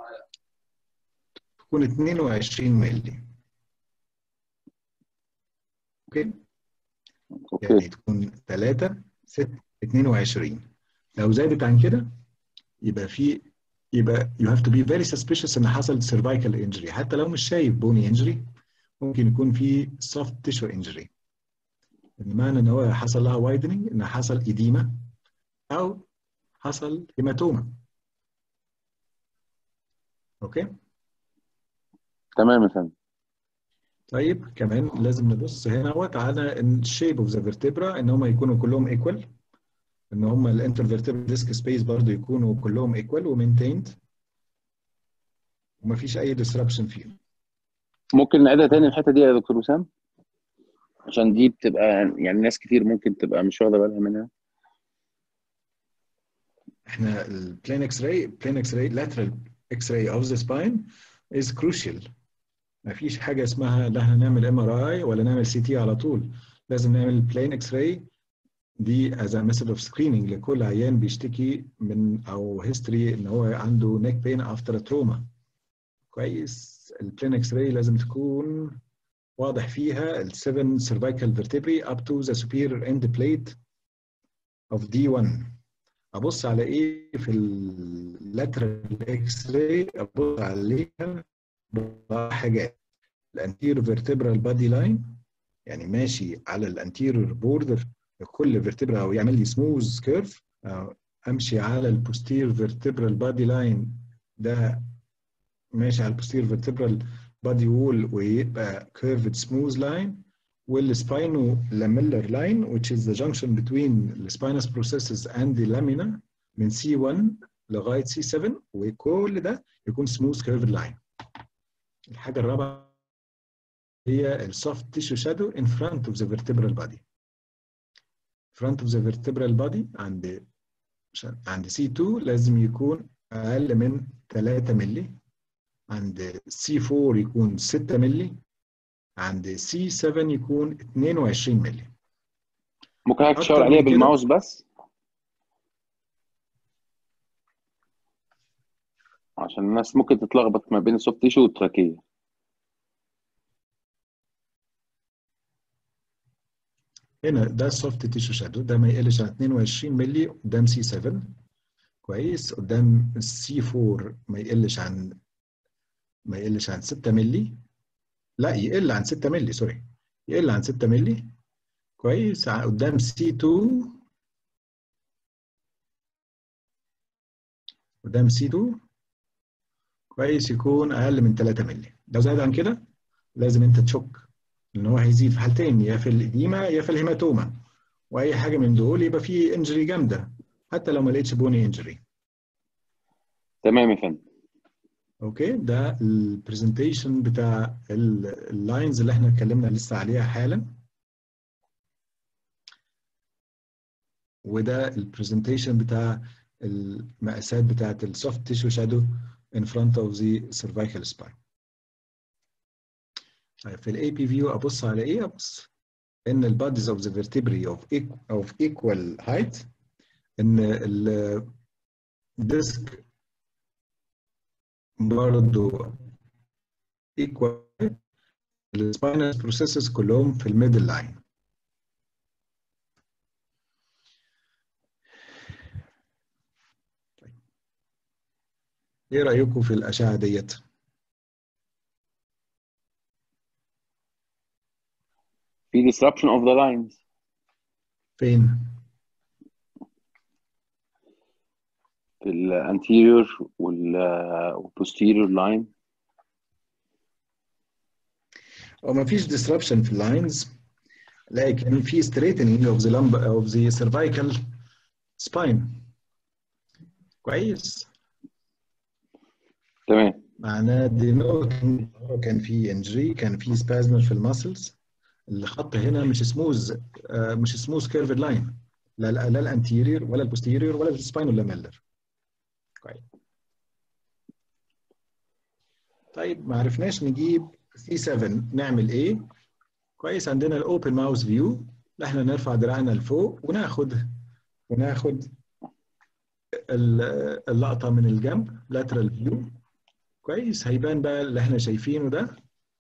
A: تكون 22 مللي اوكي يعني
C: اوكي
A: تكون 3 6 22 لو زادت عن كده يبقى في يبقى you have to be very suspicious ان حصل cervical injury حتى لو مش شايف bony injury ممكن يكون في soft tissue injury بمعنى ان هو حصل لها widening ان حصل edema او حصل هيماتوما اوكي
C: تمام يا فندم
A: طيب كمان لازم نبص هنا اهوت على الشيب اوف ذا فيرتبرا ان هم يكونوا كلهم ايكوال ان هم الانترفيرتبرال ديسك سبيس برضو يكونوا كلهم ايكوال ومينتيند ومفيش اي ديسربشن فيهم
C: ممكن نعيدها تاني الحته دي يا دكتور وسام عشان دي بتبقى يعني ناس كتير ممكن تبقى مش واخده بالها منها
A: احنا البلين اكس راي بلين اكس راي lateral اكس راي اوف ذا سباين از crucial مفيش حاجه اسمها لا هنعمل ام ار اي ولا نعمل سي تي على طول لازم نعمل بلين اكس راي دي as a method of screening لكل عيان بيشتكي من او هيستوري ان هو عنده neck pain after a trauma كويس البلين اكس راي لازم تكون واضح فيها ال 7 cervical vertebrae up to the superior end plate of D1 ابص على ايه في اللاترال اكس راي ابص عليها حاجات الانتيرو فيرتبرال بادي لاين يعني ماشي على الانتيريور بوردر لكل فيرتبرا او يعمل لي سموث كيرف امشي على البوستير فيرتبرال بادي لاين ده ماشي على البوستير فيرتبرال بادي وول ويبقى كيرفد سموث لاين والسباينو لاميلر لاين which is the junction between the spinous processes and the lamina من C1 لغايه C7 وكل ده يكون سموث كيرفد لاين الحاجه الرابعه هي السوفت تيشو شادو in front of the vertebral body front of the vertebral body عند عند C2 لازم يكون اقل من 3 مللي عند C4 يكون 6 مللي عند C7 يكون 22 مللي
C: ممكن حضرتك
A: أكتر
C: تشاور
A: من
C: عليها
A: كده؟
C: بالماوس بس عشان الناس ممكن تتلخبط ما بين السوفت تيشو والتراكيه
A: هنا ده السوفت تيشو شادو ده ما يقلش عن 22 مللي قدام سي 7 كويس قدام السي 4 ما يقلش عن ما يقلش عن 6 مللي لا يقل عن 6 مللي سوري يقل عن 6 مللي كويس ع- قدام سي 2 قدام سي 2 كويس يكون اقل من 3 مللي لو زاد عن كده لازم انت تشك ان هو هيزيد في حالتين يا في الاديمه يا في الهيماتوما واي حاجه من دول يبقى فيه انجري جامده حتى لو ما لقيتش بوني انجري
C: تمام يا فندم
A: اوكي ده البرزنتيشن بتاع اللاينز اللي احنا اتكلمنا لسه عليها حالا وده البرزنتيشن بتاع المقاسات بتاعت السوفت تيشو شادو in front of the cervical spine طيب في الاي بي فيو ابص على ايه ابص ان الباديز اوف ذا vertebrae of equal, of equal height ان الديسك برضه equal السباينال بروسيسز كلهم في الميدل لاين ايه رايكم في الاشعه ديت
C: في disruption of the lines
A: فين
C: في ال anterior وال وال posterior line
A: هو ما فيش disruption في اللاينز لكن في straightening of the lumbar of the cervical spine كويس
C: تمام
A: معناه denoting كان في انجري كان في سبازمر في الماسلز الخط هنا مش سموز مش سموز كيرفد لاين لا لا لا الانتيريور ولا البوستيريور ولا السباينال لاميلر كويس طيب ما عرفناش نجيب سي 7 نعمل ايه كويس عندنا الاوبن ماوس فيو احنا نرفع دراعنا لفوق وناخد وناخد اللقطه من الجنب lateral فيو كويس هيبان بقى اللي احنا شايفينه ده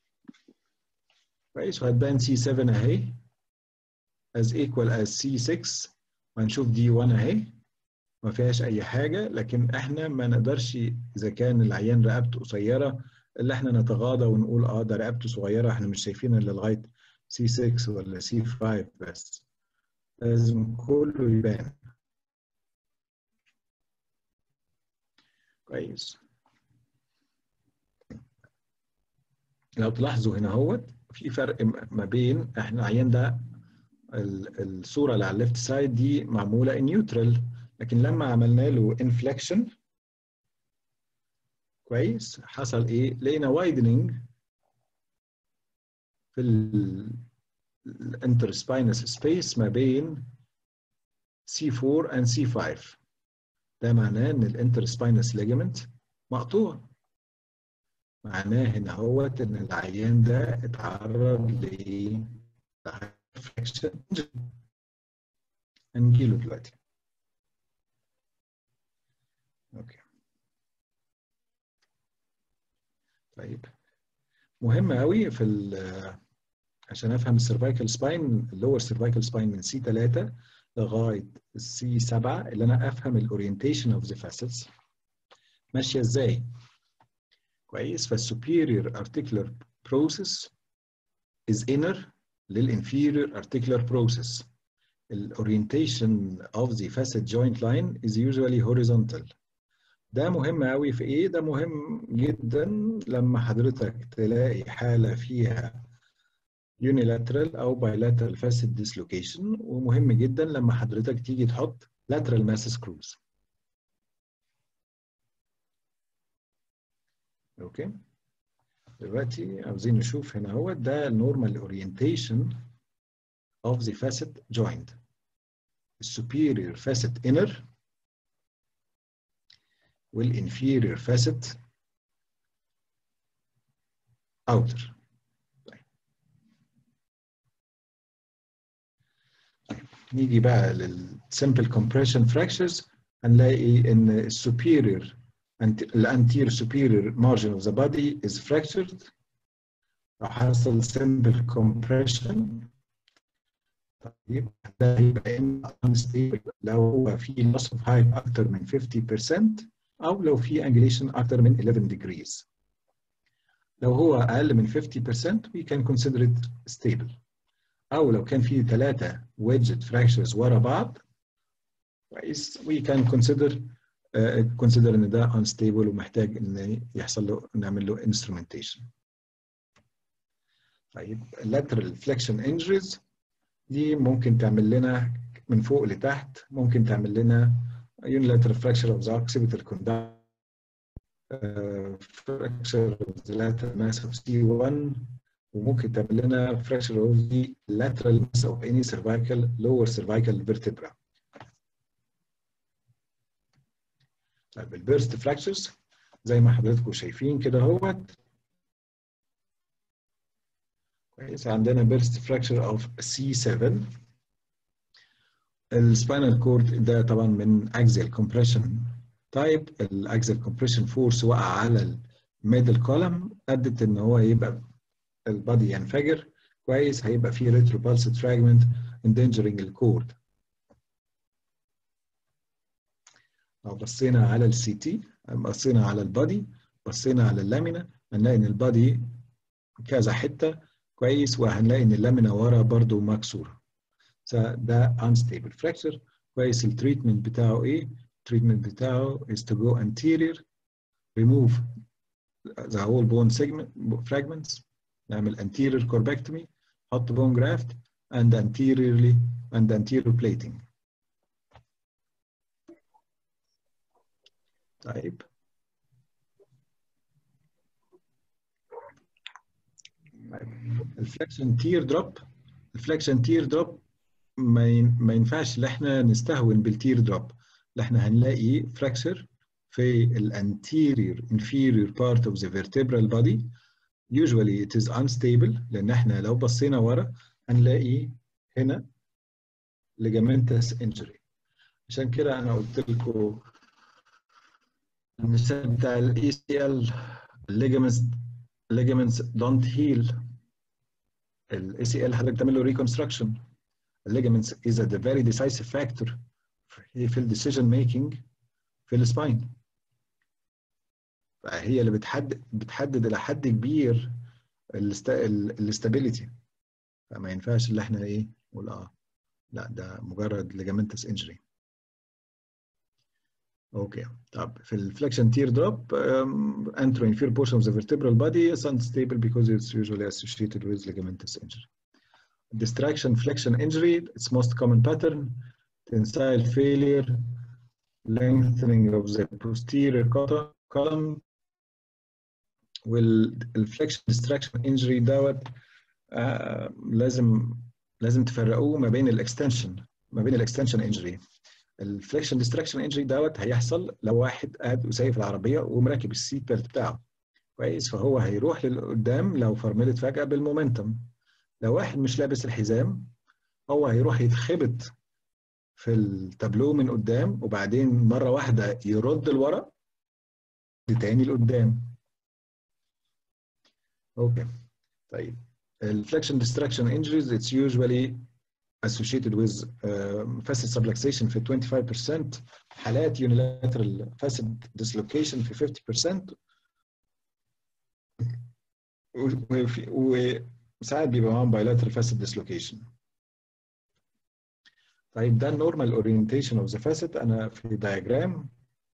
A: كويس وهتبان سي 7 اهي as equal as C6 وهنشوف دي 1 اهي ما فيهاش اي حاجه لكن احنا ما نقدرش اذا كان العيان رقبته قصيره اللي احنا نتغاضى ونقول اه ده رقبته صغيره احنا مش شايفين الا لغايه C6 ولا C5 بس لازم كله يبان كويس لو تلاحظوا هنا اهوت في فرق ما بين احنا العيان ده الصوره اللي على الليفت سايد دي معموله نيوترال لكن لما عملنا له انفليكشن كويس حصل ايه لقينا وايدنينج في الانترسباينس سبيس ما بين C4 and C5 ده معناه ان الانترسباينس ليجمنت مقطوع معناه هنا هوت ان العيان ده اتعرض ل فراكشن هنجيله دلوقتي اوكي طيب مهم قوي في عشان افهم السيرفايكال سباين اللور سيرفايكال سباين من سي 3 لغايه السي 7 اللي انا افهم الاورينتيشن اوف ذا فاسلز ماشيه ازاي كويس فالسوبيريور ارتيكولار بروسيس is inner للانفيريور articular process. The orientation of the facet joint line is usually horizontal. ده مهم قوي في ايه؟ ده مهم جدا لما حضرتك تلاقي حالة فيها unilateral او bilateral facet dislocation ومهم جدا لما حضرتك تيجي تحط lateral mass screws. اوكي؟ دلوقتي عاوزين نشوف هنا هو ده النورمال اورينتيشن of the facet joint superior facet inner والinferior facet outer نيجي بقى للsimple compression fractures هنلاقي ان السوبيريور the anterior superior margin of the body is fractured لو حصل simple compression طيب ده هيبقى unstable لو هو في loss of height أكتر من 50% أو لو في angulation أكتر من 11 degrees لو هو أقل من 50% we can consider it stable أو لو كان في ثلاثة wedged fractures ورا بعض كويس we can consider كونسيدر ان ده unstable ومحتاج ان يحصل له نعمل له instrumentation. طيب lateral flexion injuries دي ممكن تعمل لنا من فوق لتحت ممكن تعمل لنا unilateral fracture of the occipital condyle uh, fracture of the lateral mass of C1 وممكن تعمل لنا fracture of the lateral mass of any cervical lower cervical vertebra. طيب البيرست فراكشرز زي ما حضراتكم شايفين كده اهوت كويس عندنا بيرست فراكشر اوف سي 7 السباينال كورد ده طبعا من اكزيال كومبريشن تايب الاكزيال كومبريشن فورس وقع على الميدل كولم ادت ان هو يبقى البادي ينفجر كويس هيبقى فيه ريترو بالسد فراجمنت اندنجرنج الكورد لو بصينا على السي تي بصينا على البادي بصينا على اللامينا هنلاقي ان البادي كذا حته كويس وهنلاقي ان اللامينا ورا برضو مكسوره ده unstable fracture كويس التريتمنت بتاعه ايه؟ التريتمنت بتاعه is to go anterior remove the whole bone segment fragments نعمل anterior corpectomy حط bone graft and anteriorly and anterior plating طيب الفلكشن تير دروب الفلكشن تير دروب ما ما ينفعش ان احنا نستهون بالتير دروب اللي احنا هنلاقي فراكشر في ال anterior inferior part of the vertebral body usually it is unstable لان احنا لو بصينا ورا هنلاقي هنا ligamentous injury عشان كده انا قلت لكم المثال بتاع الاي سي ال ligaments ligaments don't heal الاي سي ال حضرتك تعمل له reconstruction ligaments is a very decisive factor في ال decision making في السباين فهي اللي بتحدد بتحدد الى حد كبير الاستابيليتي فما ينفعش اللي احنا ايه نقول اه لا ده مجرد ligamentous injury اوكي طب في الفليكشن تير دروب entero inferior portion of the vertebral body is unstable because it's usually associated with ligamentous injury. Distraction flexion injury, its most common pattern, tensile failure, lengthening of the posterior column والفليكشن distraction injury دوت آه لازم لازم تفرقوه ما بين الاكستنشن ما بين الاكستنشن انجري الفليكشن ديستراكشن انجري دوت هيحصل لو واحد قاعد وسايق في العربيه ومراكب السيت بيلت بتاعه كويس فهو هيروح لقدام لو فرملت فجاه بالمومنتم لو واحد مش لابس الحزام هو هيروح يتخبط في التابلو من قدام وبعدين مره واحده يرد لورا تاني لقدام اوكي طيب الفليكشن ديستراكشن انجريز اتس usually associated with uh, facet subluxation في 25% حالات unilateral facet dislocation في 50% وساعات بيبقى معاهم bilateral facet dislocation طيب ده النورمال اورينتيشن اوف ذا facet انا في diagram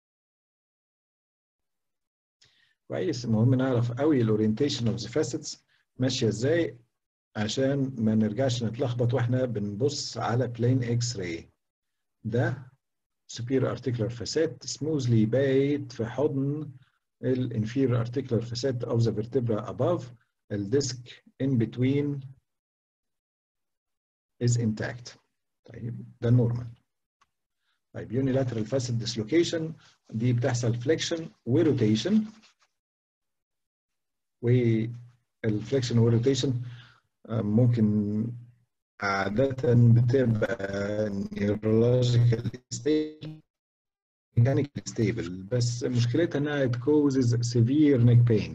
A: كويس المهم نعرف قوي الاورينتيشن اوف ذا facets ماشيه ازاي عشان ما نرجعش نتلخبط واحنا بنبص على بلين اكس راي ده superior articular facet smoothly بايت في حضن ال inferior articular facet of the vertebra above الديسك in between is intact طيب ده النورمال طيب unilateral facet dislocation دي بتحصل flexion وروتيشن والفليكشن والروتيشن ممكن عادة بتبقى neurological stable mechanical stable بس مشكلتها انها it causes severe neck pain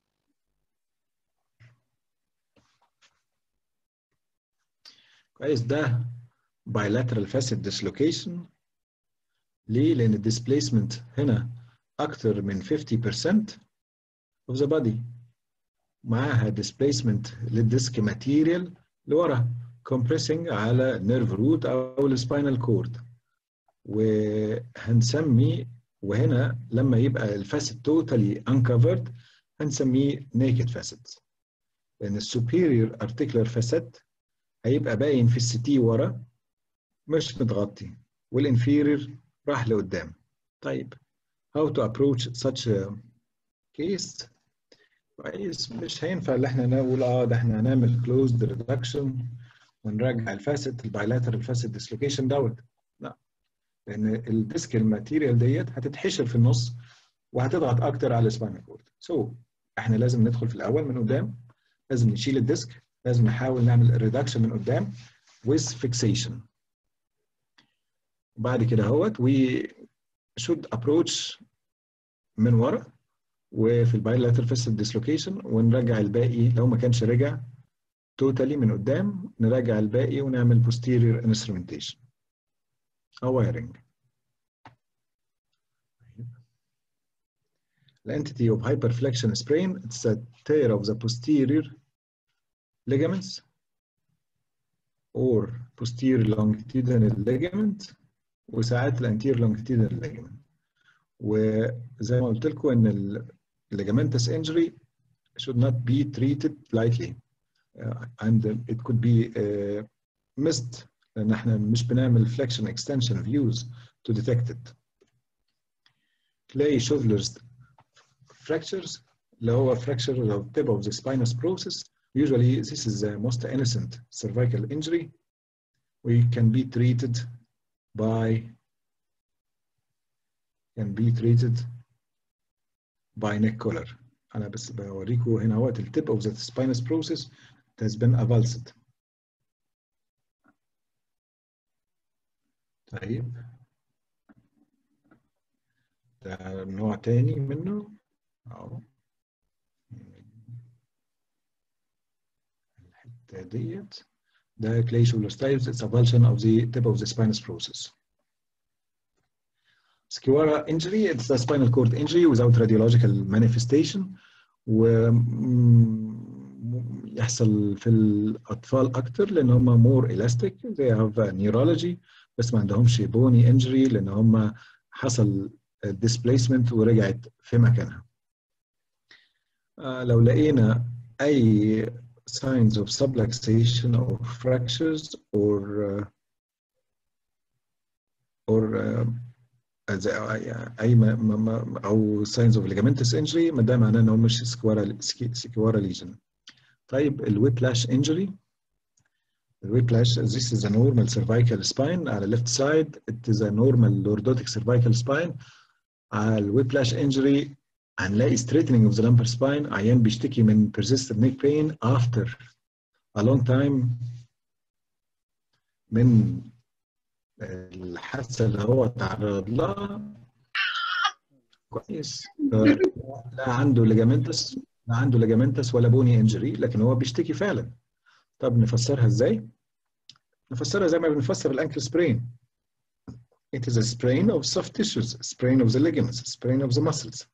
A: كويس ده bilateral facet dislocation ليه؟ لأن الديسبيسمنت هنا أكتر من 50% of the body معاها displacement للديسك ماتيريال لورا compressing على nerve root أو السباينال كورد وهنسمي وهنا لما يبقى الفاسد totally uncovered هنسميه naked facet لأن السوبيريور articular facet هيبقى باين في السي تي ورا مش متغطي والانفيرير راح لقدام طيب how to approach such a case كويس مش هينفع ان احنا نقول اه ده احنا هنعمل closed reduction ونرجع الفاسد البايلاترال فاسد ديسلوكيشن دوت لا لان الديسك الماتيريال ديت هتتحشر في النص وهتضغط اكتر على السباينال كورد سو so, احنا لازم ندخل في الاول من قدام لازم نشيل الديسك لازم نحاول نعمل ريدكشن من قدام with fixation وبعد كده اهوت we should approach من ورا وفي البايلاترال فيسل ديسلوكيشن ونرجع الباقي لو ما كانش رجع توتالي من قدام نراجع الباقي ونعمل posterior instrumentation او wiring The entity of hyperflexion sprain it's a tear of the posterior ligaments or posterior longitudinal ligament وساعات الانتير longitudinal ligament وزي ما قلت لكم ان الليجامنتس injury should not be treated lightly uh, and it could be uh, missed لان احنا مش بنعمل flexion extension views to detect it تلاقي Schudler's fractures اللي هو fracture of tip of the spinous process usually this is the most innocent cervical injury we can be treated by can be treated by neck collar انا بس بوريكم هنا اهوت التip of the spinous process it has been avulsed طيب ده نوع تاني منه اهو الحته ديت ده clay shoulder styles it's avulsion of the tip of the spinous process Skiwara injury it's a spinal cord injury without radiological manifestation ويحصل في الأطفال أكتر لأن هم more elastic they have neurology بس ما عندهمش bony injury لأن هم حصل displacement ورجعت في مكانها لو لقينا أي signs of subluxation or fractures or uh, or uh, اي ما ما او signs of ligamentous injury ما ده معناه ان هو مش سكوارا سكوارا ليجن طيب الويبلاش injury الويبلاش this is a normal cervical spine على left side it is a normal lordotic cervical spine على الويبلاش injury هنلاقي straightening of the lumbar spine عيان بيشتكي من persistent neck pain after a long time من الحادثه اللي هو تعرض لها كويس لا عنده ليجامنتس لا عنده ليجامنتس ولا بوني انجري لكن هو بيشتكي فعلا طب نفسرها ازاي؟ نفسرها زي ما بنفسر الانكل سبرين It is a sprain of soft tissues, sprain of the ligaments, sprain of the muscles.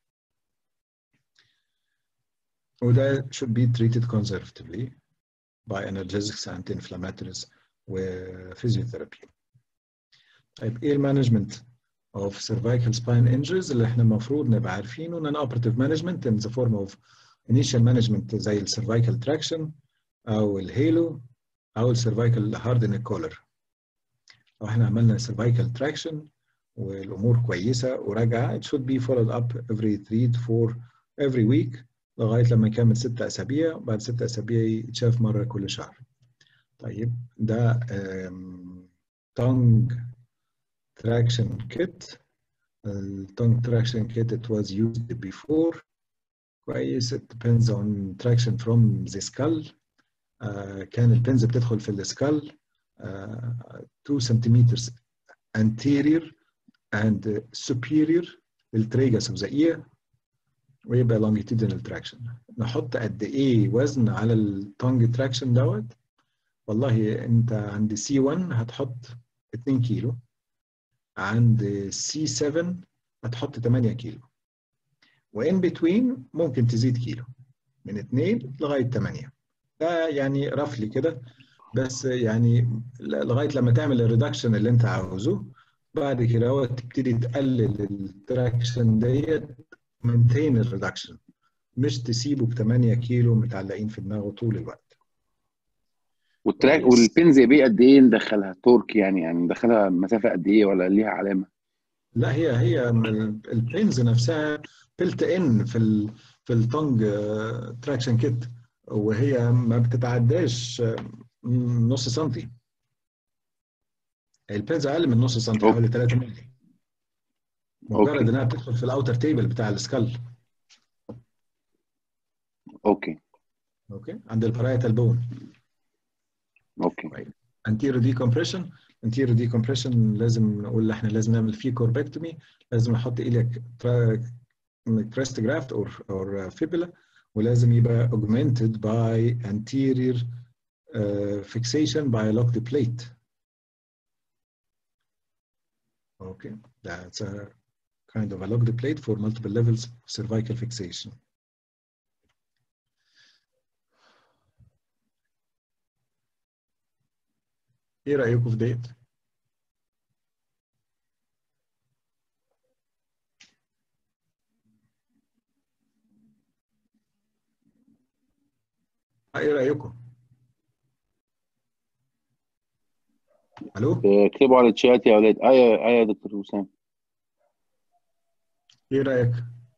A: وده should be treated conservatively by analgesics and anti-inflammatories وفيزيوثيرابي. طيب ايه المانجمنت of cervical spine injuries اللي احنا المفروض نبقى عارفينه ان operative management in the form of initial management زي السيرفايكال traction او الهيلو او السيرفايكال هارد كولر لو احنا عملنا cervical traction والامور كويسه وراجعه it should be followed up every 3 to 4 every week لغايه لما يكمل 6 اسابيع بعد 6 اسابيع يتشاف مره كل شهر طيب ده tongue traction kit the tongue traction kit it was used before كويس it depends on traction from the skull uh, كان البنز بتدخل في السكال uh, 2 centimeters anterior and superior للتريجس of the ear ويبقى longitudinal traction نحط قد ايه وزن على التونج تراكشن دوت والله انت عند سي 1 هتحط 2 كيلو عند سي 7 هتحط 8 كيلو وان بتوين ممكن تزيد كيلو من 2 لغايه 8 ده يعني رفلي كده بس يعني لغايه لما تعمل الريدكشن اللي انت عاوزه بعد كده هو تبتدي تقلل التراكشن ديت منتين الريدكشن مش تسيبه ب 8 كيلو متعلقين في دماغه طول الوقت
C: والتراك والبنز بيه قد ايه ندخلها تورك يعني يعني ندخلها مسافه قد ايه ولا ليها علامه؟
A: لا هي هي البينز نفسها بلت ان في ال في التونج تراكشن كيت وهي ما بتتعداش نص سنتي البينز اقل من نص سنتي حوالي 3 مللي مجرد انها بتدخل في الاوتر تيبل بتاع السكال
C: اوكي
A: اوكي عند البرايتال بون
C: اوكي
A: anterior decompression anterior decompression لازم نقول احنا لازم نعمل فيه كوربكتومي لازم نحط ايليك كريست جرافت اور اور فيبولا ولازم يبقى augmented by anterior uh, fixation by a locked plate. Okay, that's a kind of a locked plate for multiple levels of cervical fixation. ايه رأيكم في ديت؟ ايه رأيكم؟ الو
C: اكتبوا على الشات يا اولاد ايوه ايوه يا دكتور وسام
A: ايه رأيك؟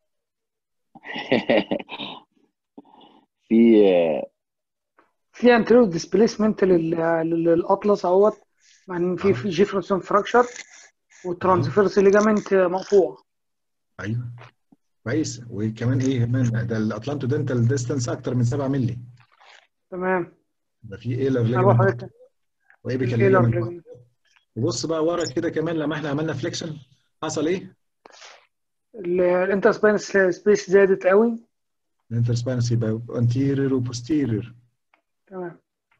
C: في
D: في انتريور ديسبيسمنت للاطلس اهوت يعني في في جيفرسون فراكشر والترانسفيرس ليجامنت مقطوع
A: ايوه كويس وكمان ايه كمان ده الاتلانتو دنتال ديستانس اكتر من 7 مللي
D: تمام
A: ده في ايلر
D: انا بقول
A: ليجمنت
D: حضرتك
A: وايبيكال
D: الإيلر
A: ليجمنت
D: ليجمنت.
A: وبص بقى ورا كده كمان لما احنا عملنا فليكشن حصل ايه؟
D: ال- الانترسباين سبيس زادت قوي
A: الانترسبانس يبقى انتيرير وبوستيرير
D: تمام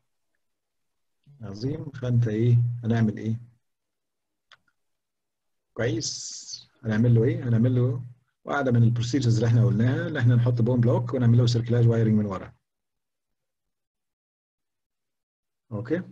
A: عظيم فانت ايه هنعمل ايه؟ كويس هنعمل له ايه؟ هنعمل له واحده من البروسيجرز اللي احنا قلناها اللي احنا نحط بون بلوك ونعمل له سيركلاج وايرنج من ورا اوكي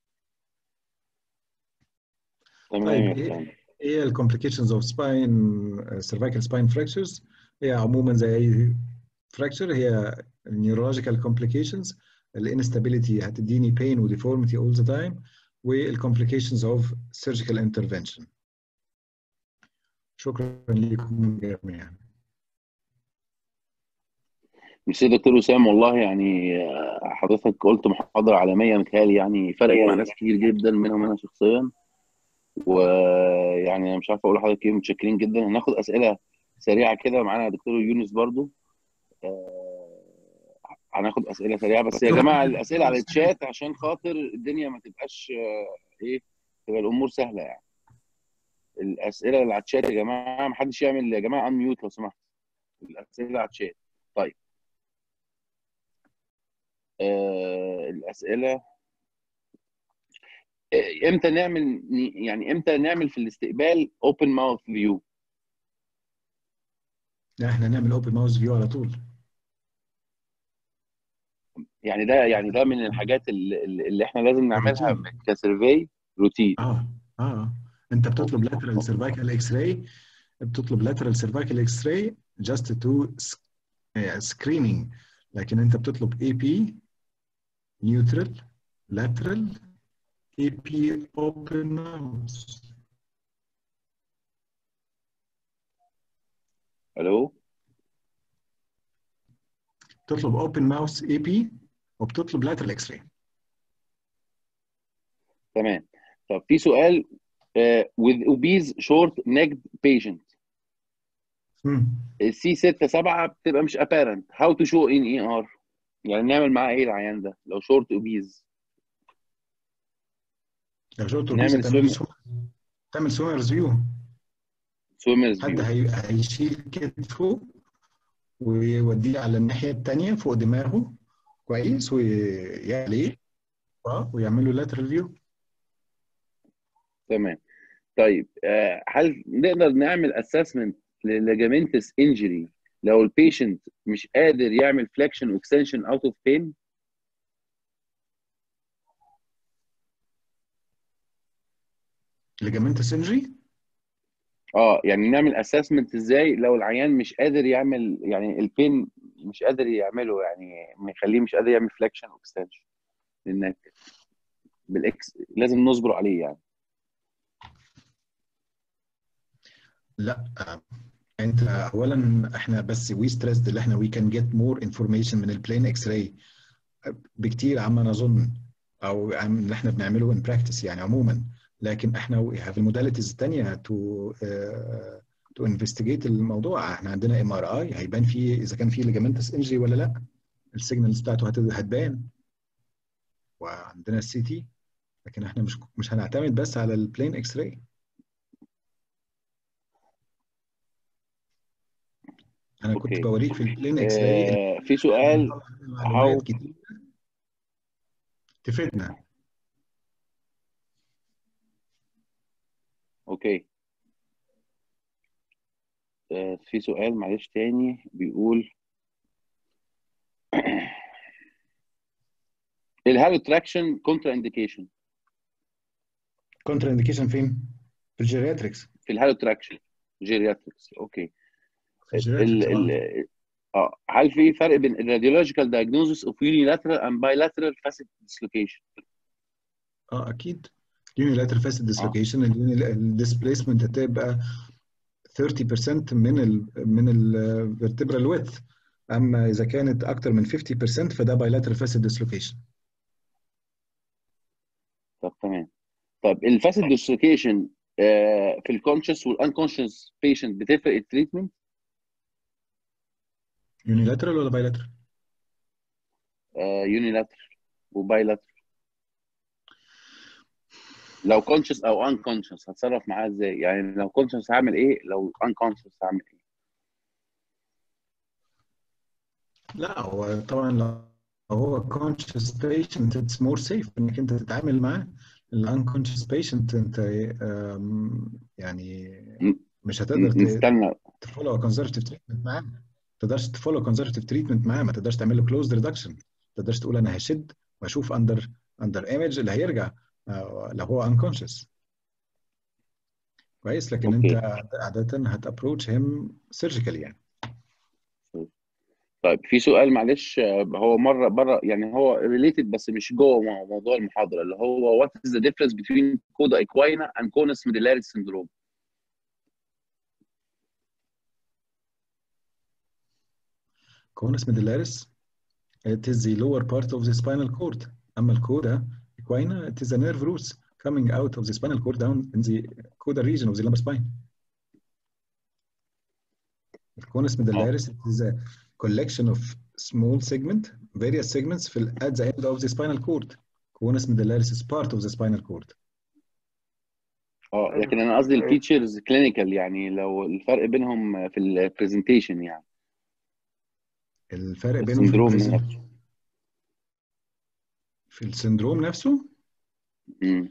C: تمام
A: طيب
C: يا
A: ايه
C: فندم
A: ايه الكومبليكيشنز اوف سباين سيرفيكال سباين fractures هي عموما زي اي fracture هي neurological complications الانستابيليتي هتديني pain و deformity all the time والcomplications of surgical intervention شكرا لكم جميعا
C: ميرسي دكتور وسام والله يعني آه، حضرتك قلت محاضرة عالمية متهيألي يعني فرقت مع ناس كتير جدا منهم أنا شخصيا ويعني أنا مش عارف أقول لحضرتك إيه متشكرين جدا هناخد أسئلة سريعة كده معانا دكتور يونس برضو آه، هناخد أسئلة سريعة بس يا جماعة الأسئلة على الشات عشان خاطر الدنيا ما تبقاش آه، إيه تبقى الأمور سهلة يعني الأسئلة اللي على الشات يا جماعة محدش يعمل يا جماعة أنميوت لو سمحت الأسئلة على الشات طيب آه، الأسئلة آه، امتى نعمل يعني امتى نعمل في الاستقبال open mouth view
A: لا احنا نعمل اوبن ماوس فيو على طول
C: يعني ده يعني ده من الحاجات اللي, اللي احنا لازم نعملها
A: روتين.
C: كسيرفي روتين
A: اه اه اه انت بتطلب lateral cervical x-ray بتطلب lateral cervical x-ray just to sc- آه، screening لكن انت بتطلب AP neutral lateral AP open mouse
C: الو
A: تطلب open mouse AP وبتطلب lateral x-ray
C: تمام طب في سؤال آه، with obese short necked patient
A: مم.
C: السي 6 7 بتبقى مش apparent how to show in ER يعني نعمل معاه ايه العيان ده لو short obese
A: لو شفت
C: نعمل
A: تعمل
C: swim.
A: تعمل سويمرز فيو
C: swimmers
A: حد
C: view
A: هي... هيشيل كتفه ويوديه على الناحية التانية فوق دماغه كويس ويعليه اه ويعمل له لاترال فيو
C: تمام طيب آه، هل نقدر نعمل اسسمنت لليجامنتس انجري لو البيشنت مش قادر يعمل فليكشن واكستنشن اوت اوف بين
A: ليجامنت سنجري
C: اه يعني نعمل اسسمنت ازاي لو العيان مش قادر يعمل يعني البين مش قادر يعمله يعني مخليه مش قادر يعمل فليكشن واكستنشن لانك بالاكس لازم نصبر عليه يعني
A: لا انت اولا احنا بس وي ستريسد اللي احنا وي كان جيت مور انفورميشن من البلين اكس راي بكتير عما نظن او عن اللي احنا بنعمله ان براكتس يعني عموما لكن احنا we have الموداليتيز الثانيه تو تو انفستيجيت الموضوع احنا عندنا ام ار اي هيبان فيه اذا كان فيه ليجامنتس انجري ولا لا السيجنالز بتاعته هت- هتبان وعندنا السي تي لكن احنا مش مش هنعتمد بس على البلين اكس راي انا كنت
C: أوكي.
A: بوريك في البلين اكس راي
C: آه في سؤال
A: معلومات
C: how-
A: كتير تفيدنا
C: اوكي آه في سؤال معلش تاني بيقول الهالو تراكشن كونترا انديكيشن
A: كونترا انديكيشن فين؟ في الجيرياتريكس
C: في الهالو تراكشن جيرياتريكس اوكي
A: في
C: ال
A: الجيرياتريكس
C: ال
A: آه.
C: اه هل في فرق بين الراديولوجيكال diagnosis of unilateral and bilateral facet dislocation
A: اه اكيد unilateral facet dislocation الديسبيسمنت هتبقى 30% من ال من الفيرتبرال ويدث اما اذا كانت اكتر من 50% فده bilateral facet dislocation
C: طب تمام طب الفاسد ديسلوكيشن في الكونشس والانكونشس بيشنت بتفرق التريتمنت
A: يونيلاترال ولا بايلاترال
C: يونيلاترال وبايلاترال لو كونشس او ان كونشس هتصرف معاه ازاي يعني لو كونشس هعمل ايه لو ان كونشس هعمل ايه
A: لا هو طبعا لو هو conscious patient it's more safe انك انت تتعامل معاه ال unconscious patient انت آم، يعني مش هتقدر ت-
C: نستنى
A: تفولو conservative treatment معاه ما تقدرش تفولو conservative treatment معاه ما تقدرش تعمل له closed reduction ما تقدرش تقول انا هشد واشوف under under image اللي هيرجع آه، لو هو unconscious كويس لكن
C: أوكي.
A: انت عادة هتابروتش him surgically يعني
C: طيب في سؤال معلش آه، هو مره بره يعني هو ريليتد بس مش جوه مو- موضوع المحاضره اللي هو what is the difference between coda equina and conus medullaris syndrome
A: Conus medullaris, it is the lower part of the spinal cord. أما الكودا equina, it is the nerve roots coming out of the spinal cord down in the coda region of the lumbar spine. The conus medullaris it is a collection of small segment, various segments في ال- at the end of the spinal cord. Conus medullaris is part of the spinal cord.
C: اه لكن انا قصدي الفيتشرز كلينيكال يعني لو الفرق بينهم في البرزنتيشن يعني
A: الفرق بينهم في
C: السندروم
A: البرزن-
C: نفسه
A: في السندروم نفسه
C: مم.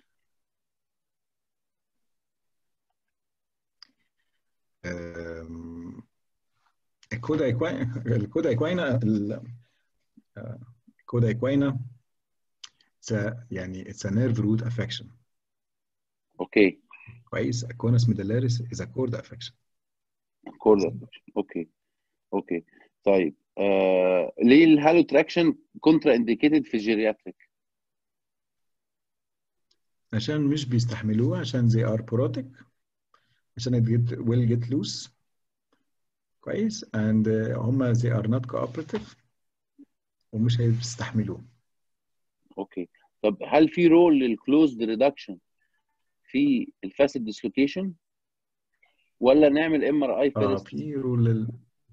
A: آم، الكودا ايكوينا الكودا ايكوينا ال- آه، الكودا ايكوينا it's a- يعني it's a nerve root affection
C: اوكي
A: كويس الكونس ميدالاريس is a cord affection
C: كورد اوكي اوكي طيب آه ليه الهالو تراكشن كونترا انديكيتد في الجيرياتريك
A: عشان مش بيستحملوها عشان they are porotic عشان it get, will get loose كويس and uh, هم they are not cooperative ومش هيستحملوه
C: اوكي طب هل في رول للكلوزد ريدكشن في الفاسد ديسلوكيشن ولا نعمل ام ار اي
A: اه
C: فيرست
A: في رول لل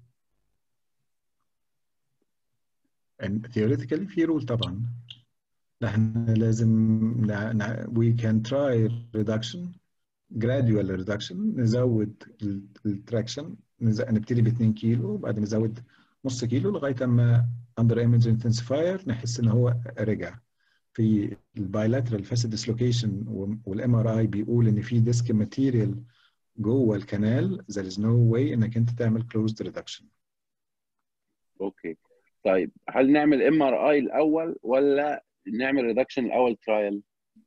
A: and theoretically في رول طبعا احنا لازم نع... نع... we can try reduction gradual reduction نزود التراكشن نز... نبتدي ب 2 كيلو وبعدين نزود نص كيلو لغايه اما under image intensifier نحس ان هو رجع في البايلاترال فاسد ديسلوكيشن والام ار اي بيقول ان في ديسك ماتيريال جوه الكنال there is no way انك انت تعمل closed reduction
C: اوكي طيب هل نعمل ام ار اي الاول ولا نعمل ريدكشن الاول ترايل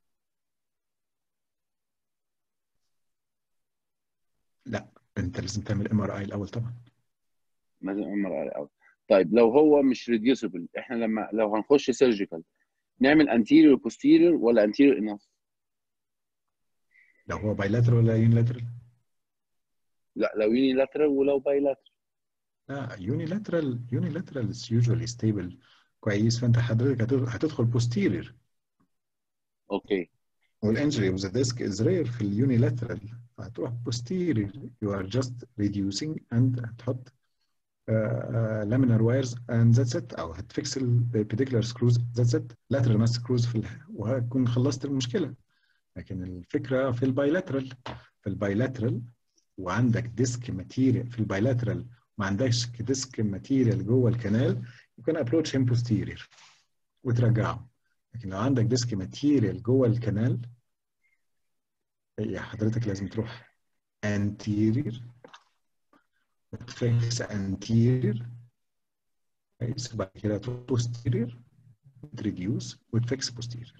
A: لا انت لازم تعمل ام ار اي الاول طبعا
C: لازم ام ار اي الاول طيب لو هو مش ريديوسبل احنا لما لو هنخش سيرجيكال نعمل انتيريور بوستيريور ولا انتيريور انف
A: لو هو بايلاترال ولا يونيلاترال
C: لا لو يونيلاترال ولو بايلاترال
A: لا يونيلاترال يونيلاترال is usually stable كويس فانت حضرتك هتد- هتدخل posterior
C: اوكي
A: والانجري اوف ذا ديسك از رير في اليونيلاترال هتروح posterior you are just reducing and هتحط لامينار وايرز and that's it او هتفكس البيديكولار سكروز that's it lateral mass screws في ال- وهتكون خلصت المشكله لكن الفكره في البايلاترال في البايلاترال وعندك ديسك ماتيريال في البايلاترال ما عندكش ديسك ماتيريال جوه الكنال you can approach him posterior وترجعه لكن لو عندك ديسك ماتيريال جوه الكنال هي حضرتك لازم تروح anterior وتفكس anterior كويس وبعد كده تروح posterior وتريديوس وتفكس posterior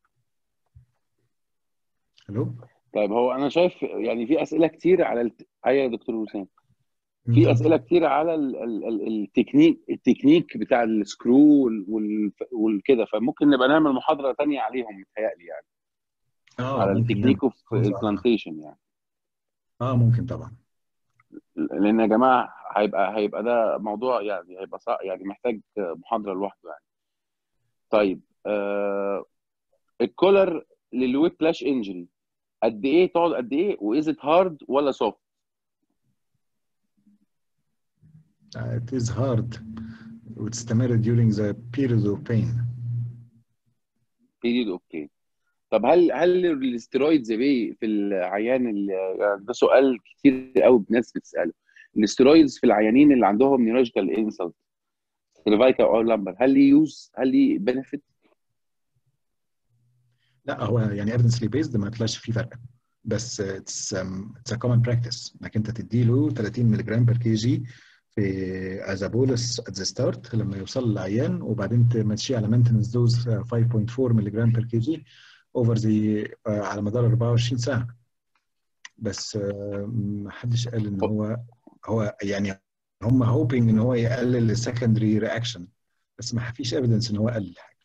A: الو
C: طيب هو انا شايف يعني في اسئله كتير على الت... ايوه يا دكتور وسام في اسئله كتير على ال... ال... ال... التكنيك التكنيك بتاع السكرو وال... وال... والكده فممكن نبقى نعمل محاضره تانية عليهم متهيألي يعني
A: اه
C: على
A: ممكن
C: التكنيك اوف
A: نعمل.
C: البلانتيشن يعني
A: اه ممكن طبعا
C: لان يا جماعه هيبقى هيبقى ده موضوع يعني هيبقى صع... يعني محتاج محاضره لوحده يعني طيب آه... الكولر للويب فلاش انجري قد ايه تقعد قد ايه واز ات هارد ولا سوفت
A: uh, it is hard وتستمر during the period of pain
C: بيريد اوكي طب هل هل الاسترويدز يا بيه في العيان اللي يعني ده سؤال كتير قوي الناس بتساله الاسترويدز في العيانين اللي عندهم نيورولوجيكال انسلت سيرفايكال او لامبر هل ليه يوز هل ليه بنفيت
A: لا هو يعني evidence based ما طلعش فيه فرق بس it's um, it's a common practice انك انت تديله 30 ملغ بير كي جي في as a bolus at the start لما يوصل للعيان وبعدين تمشيه على maintenance dose 5.4 ملغ بير كي جي over the uh, على مدار 24 ساعه بس uh, ما حدش قال ان هو هو يعني هم hoping ان هو يقلل السكندري رياكشن بس ما فيش evidence ان هو قلل حاجه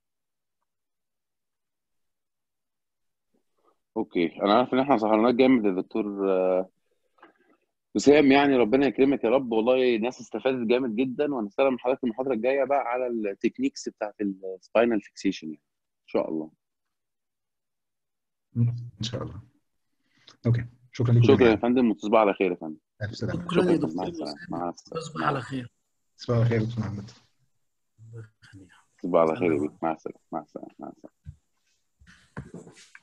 C: اوكي انا عارف ان احنا سهرناك جامد يا دكتور آه، وسام يعني ربنا يكرمك يا رب والله الناس استفادت جامد جدا وهنستلم من حضرتك المحاضره الجايه بقى على التكنيكس بتاعت السباينال فيكسيشن يعني ان شاء الله
A: ان شاء الله اوكي شكرا لكم
C: شكرا يا
A: جميعا
C: فندم وتصبحوا على خير يا فندم
A: الف سلامه
E: شكرا يا
C: شكرا
E: دكتور
C: مع السلامه مع السلامه
E: تصبح على خير
A: تصبحوا على خير يا دكتور محمد
E: الله يخليك
C: تصبحوا على خير يا بيه. مع السلامه مع السلامه مع السلامه